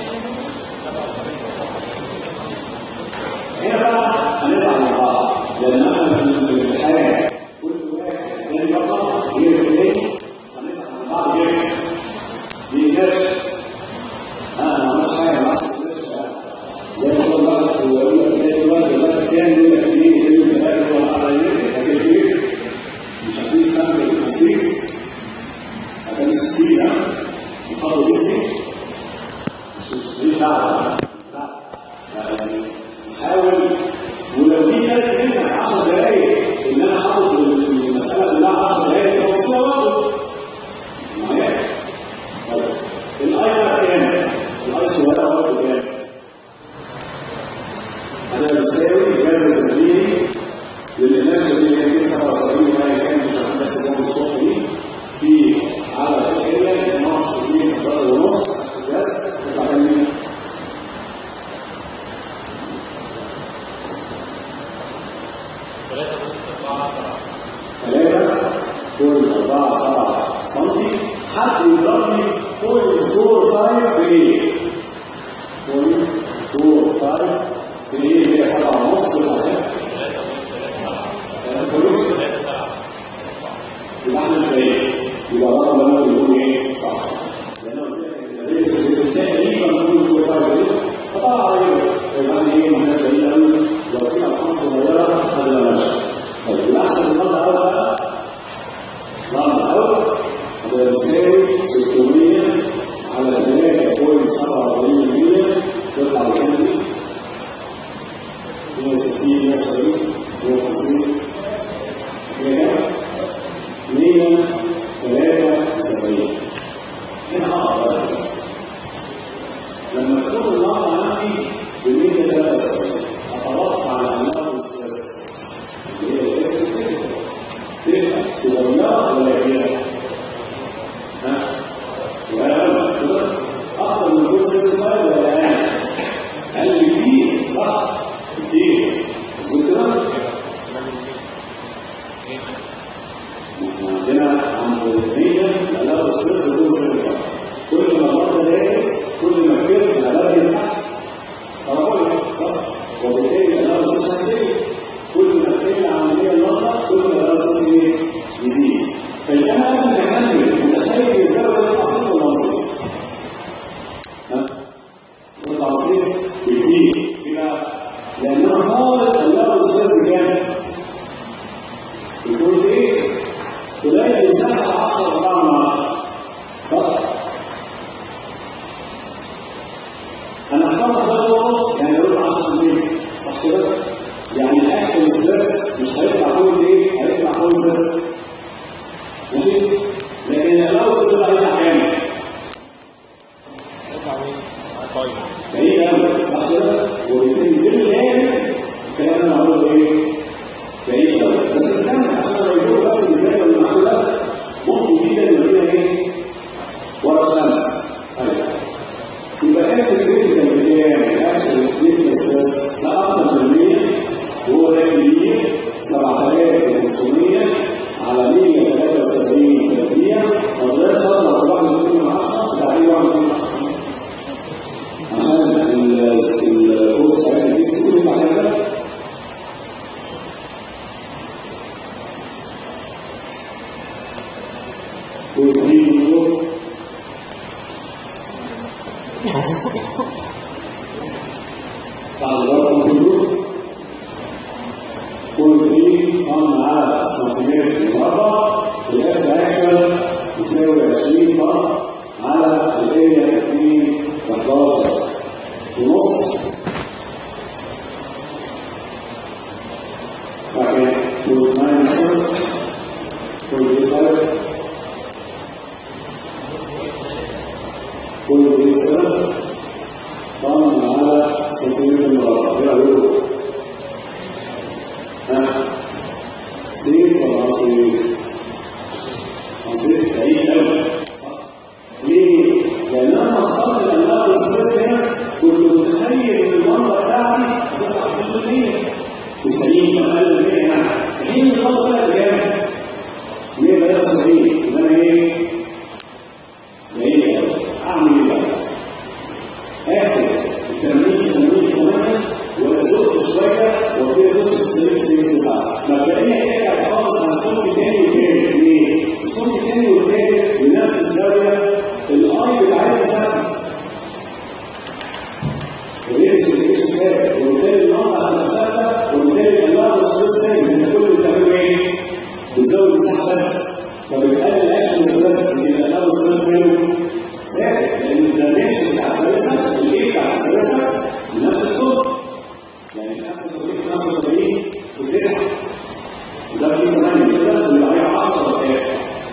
S1: هنا بقى هنزعل مع بعض لان احنا في الامتحان كل واحد تاني رقم غير التاني هنزعل مع بعض جدا دي كاش انا ما عملتش حاجه ما عملتش زي ما كل واحد في يقول لك تلاقي دلوقتي دلوقتي كام يقول لك اثنين يقول لك ثلاثه يقول لك على يمين لكن كبير مش عارفين يستعمل التوصيل هذا مش ستيل ها يفضل يستيل مش مش دعوه لا يعني حاول ولو دي خدت منك 10 دقايق ان انا حاطط المساله كلها 10 دقايق يبقى بصير برضه معايا؟ طيب الاي بقى كام؟ الاي صغيره برضه كام؟ انا بتساوي الجذر التدريبي للنشره دي اللي هي 77 وهي كام مش عارف احسبهم الصبح دي في على الاريا 12 2 11 ونص الجذر يطلع كام مين؟
S3: ثلاثة بوينت أربعة سبعة
S1: ثلاثة كل أربعة سبعة سنتي حد يضربني بوينت فور فايف في إيه؟ بوينت فور فايف في إيه اللي هي سبعة ونص كل حاجة ثلاثة كلهم
S3: ثلاثة سبعة
S1: يبقى احنا مش بعيد يبقى الرقم ده ممكن يكون ايه؟ صح لأن أنا قلت لك إن الريلز تقريبا بوينت فور فايف دي فطلع عليه يبقى احنا ايه ما احناش بعيد قوي لو في أرقام صغيرة هذا ماشي طيب الأحسن النهارده أول بقى رقم الأول هتبقى بتساوي 600 على 3.7 بعد الرقم كله كل فري طن على السنتيمتر المربع الاف اكشن يساوي 20 طن على الاريا 2 في 11 ونص بعدين كل 9 مثلا كل 5 كل 7 طن على سنتيمتر مربع كده اقول ها سيف ولا سيف؟ سيف بعيد قوي ليه؟ لان انا اخترت الانواع الاكسبريس هنا كنت متخيل ان المنطقه بتاعتي هتطلع حدود 100 90 اقل من 100 يعني في حين ان المنطقه فيها كام؟ 173 يبقى انا ايه؟ بعيد قوي اعمل ايه بقى؟ اخد التمرين تمرين كمان وازق شويه وابتدي ادوس في 90 90 9 مبدئيا ارجع خالص على الصوت الثاني والثالث ليه؟ الصوت الثاني والثالث بنفس الزاويه الاي بتاعتها ثابته الريدس والريدس ثابت وبالتالي النقطه هتبقى ثابته وبالتالي الانواع والسويس ثابت انت كل اللي بتعمله ايه؟ بتزود مساحه بس فبتقلل الاكشن بس لكن الانواع والسويس ماله ثابت لان الدايمنشن بتاع الثلاثه الايه بتاع الثلاثه بنفس الصوت يعني 75 75 في 9 وده في 8 مش كده اللي عليه 10 دقائق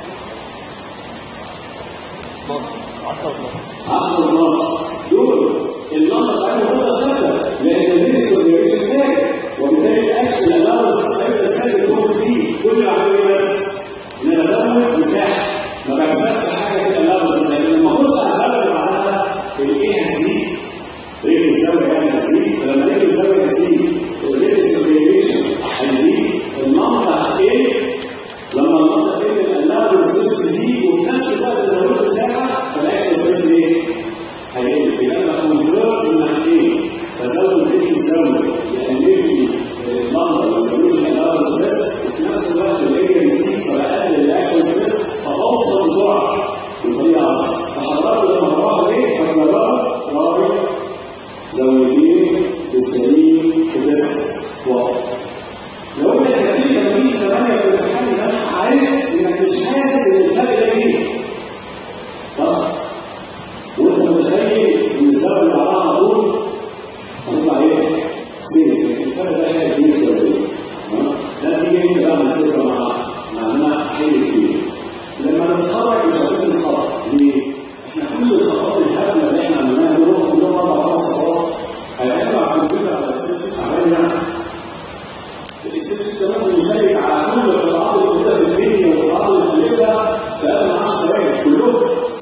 S1: 10 12 دول النمط بتاعهم هو ثابته لان الريدس والريدس ثابت وبالتالي الاكشن الالاونس ثابت ثابت هو فيه كل اللي عمله ايه بس؟ ان انا ازود مساحه ما بكسبش حاجه في الالاونس لان لما اخش على الزاويه معناها الايه هتزيد رجل الزاويه يعني هتزيد فلما رجل الزاويه هتزيد الريدس والريدس هتزيد النمط هتقل لما النمط تقل الالاونس يزيد وفي نفس الوقت زودت مساحه فالاكشن سبيس ايه؟ هيقل في انا كونفيرج الناحيتين بزود تلك الزاويه يقلل لي المنظر ويزود لي الالاونس بس وفي نفس الوقت الاريا بتزيد فبقلل الاكشن سبيس فاوصل بسرعه بطريقه اسرع فحضراتكم لما تروحوا ايه؟ هتجربوا راجل زودين بالسليم في تسعه واحد لو انت هتبتدي تمرين 8 في الامتحان يبقى انا عارف انك مش حاسس ان الفرق ده ايه صح؟ وانت متخيل ان السبب اللي على على طول هتطلع ايه؟ سيف الفرق ده هي كبير شويه تمام؟ ده دي انت بقى مسؤول مع مع ان انا احل فيه لما نتخرج مش عايزين نتخرج ليه؟ احنا كل الخطوات الهبله اللي احنا عملناها دول كلهم اربع خمس خطوات هيعملوا على الكمبيوتر على الاكسل شيت عملنا يعني الاكسل شيت ده ممكن يشيك على كل القطاعات اللي موجوده في الدنيا والقطاعات اللي بنلفها في اقل من 10 ثواني كلهم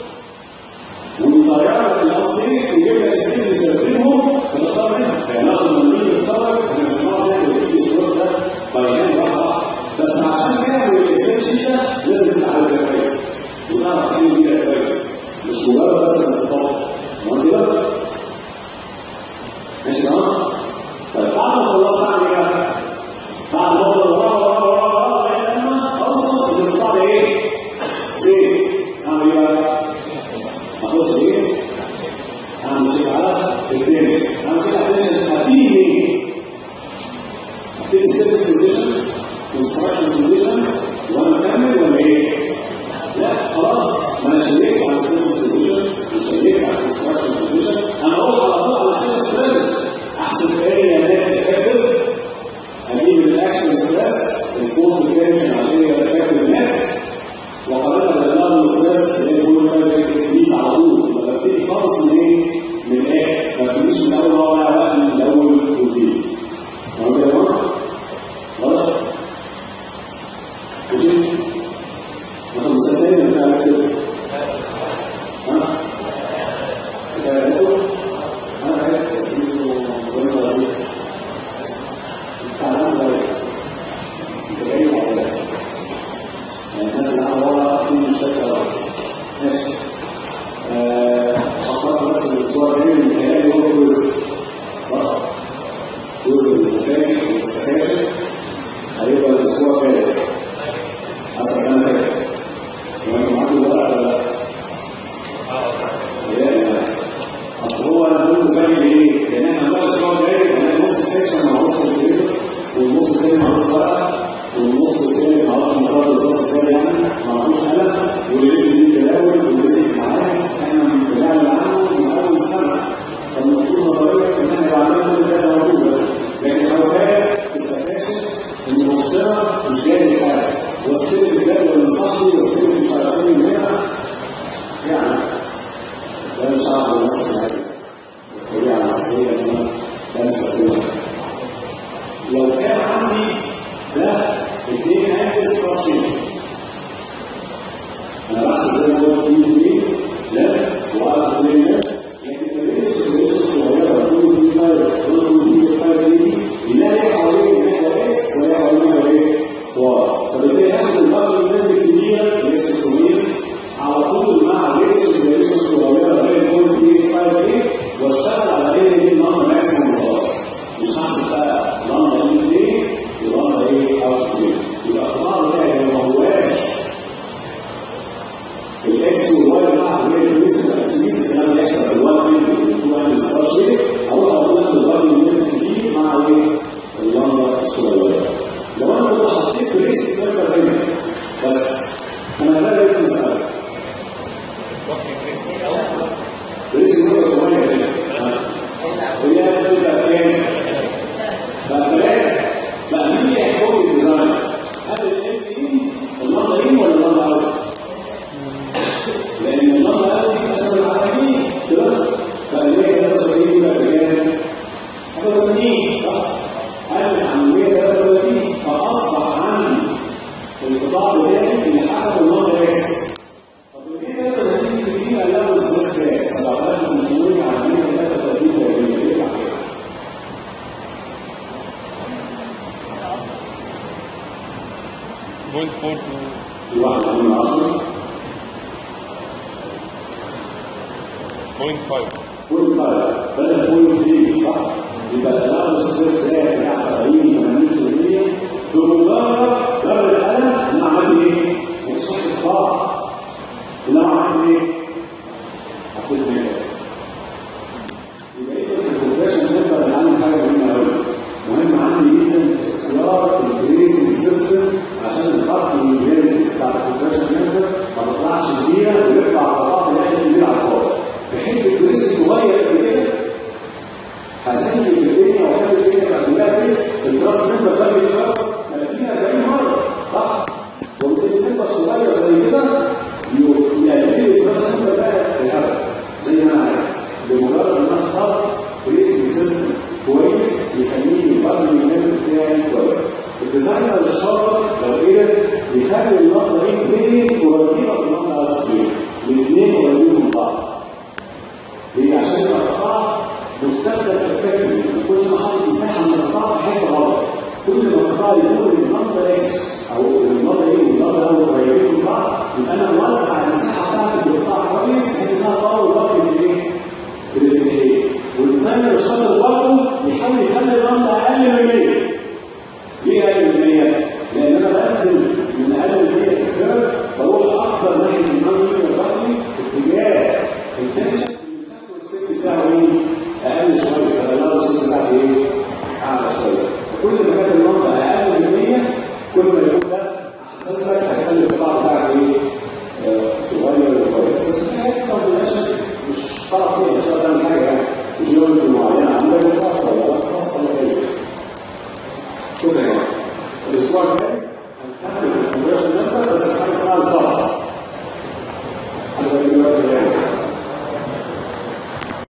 S1: ويغير لك الانسيف ويجيب لك السيف اللي يستخدمهم فتختار منها يعني ناخد من مين يتخرج احنا مش هنقعد نعمل السكور ده باينات واحده واحده بس عشان تعمل الاكسل شيت ده لازم تتعلم ده كويس وتعرف تعمل بيه كويس مش مجرد بس انك تطبق ما كده ماشي تمام طيب بعد ما خلصت اعمل ايه بقى؟ بعد ما افضل ورا ورا ورا ورا لغايه لما اوصل للقطاع ده ايه؟ سيف اعمل ايه بقى؟ اخش ايه؟ اعمل شيك على التنشن اعمل شيك على التنشن هبتدي منين؟ هبتدي ستيبس كونديشن كونستراكشن كونديشن وانا مكمل ولا ايه؟ لا خلاص ما انا شيكت على ستيبس كونديشن وشيكت على كونستراكشن كونديشن انا اروح على طول على شيك ستريسز احسب اريا نت افكتيف الثالث بقى كام؟ بقى ثلاثة بقى مين اللي هيحكم الديزاين؟ هل الام ان اللمبه ان ولا اللمبه اوت؟ لان اللمبه اوت دي مثلا على مين؟ كده؟ فاللي هي 73 بقى بكام؟ 81 صح؟ قال عن 133 فاصبح عندي القطاع بتاعي اللي حقق اللمبه اكس طب ال 133 دي قال له استاذ كام؟ 7500 على 133 تقريبا يطلع كام؟
S2: بوينت فور تو
S1: في واحد من عشرة
S2: بوينت فايف
S1: بوينت فايف بدل بوينت ثري صح؟ يبقى الألم ستريس ريت بتاع 70 80% بمجرد ضرب القلم أنا عملت إيه؟ انشاء القطاع اللي أنا عملت إيه؟ حطيت ميكا يبقى إيه في الكومبريشن نقدر نعمل حاجة مهمة أوي مهم عندي جدا اختيار البريسنج سيستم عشان الخط من الجيرنز بتاع الكومبريشن نقدر ما تطلعش كبيرة ويطلع قطاع في كبير على الفاضي في حته بريسنج صغير قد كده هسجل في الدنيا وخلي الدنيا بقى كلها سيف التراس ممبر ده بيتكرر 30 40 مره صح؟ وبالتالي ممبر صغير زي كده يقلل التراس ممبر ده بالهبل زي ما انا عارف بمجرد ان انا اختار بريسنج سيستم كويس يخليني البابل المنافس بتاعي كويس الديزاينر الشاطر لو قدر يخلي اللقطه دي بين قريبه من اللقطه الاخيره الاثنين قريبين من بعض هي عشان يبقى القطاع مستخدم افكتفلي ما يكونش انا حاطط مساحه من القطاع في حته غلط كل ما القطاع يكون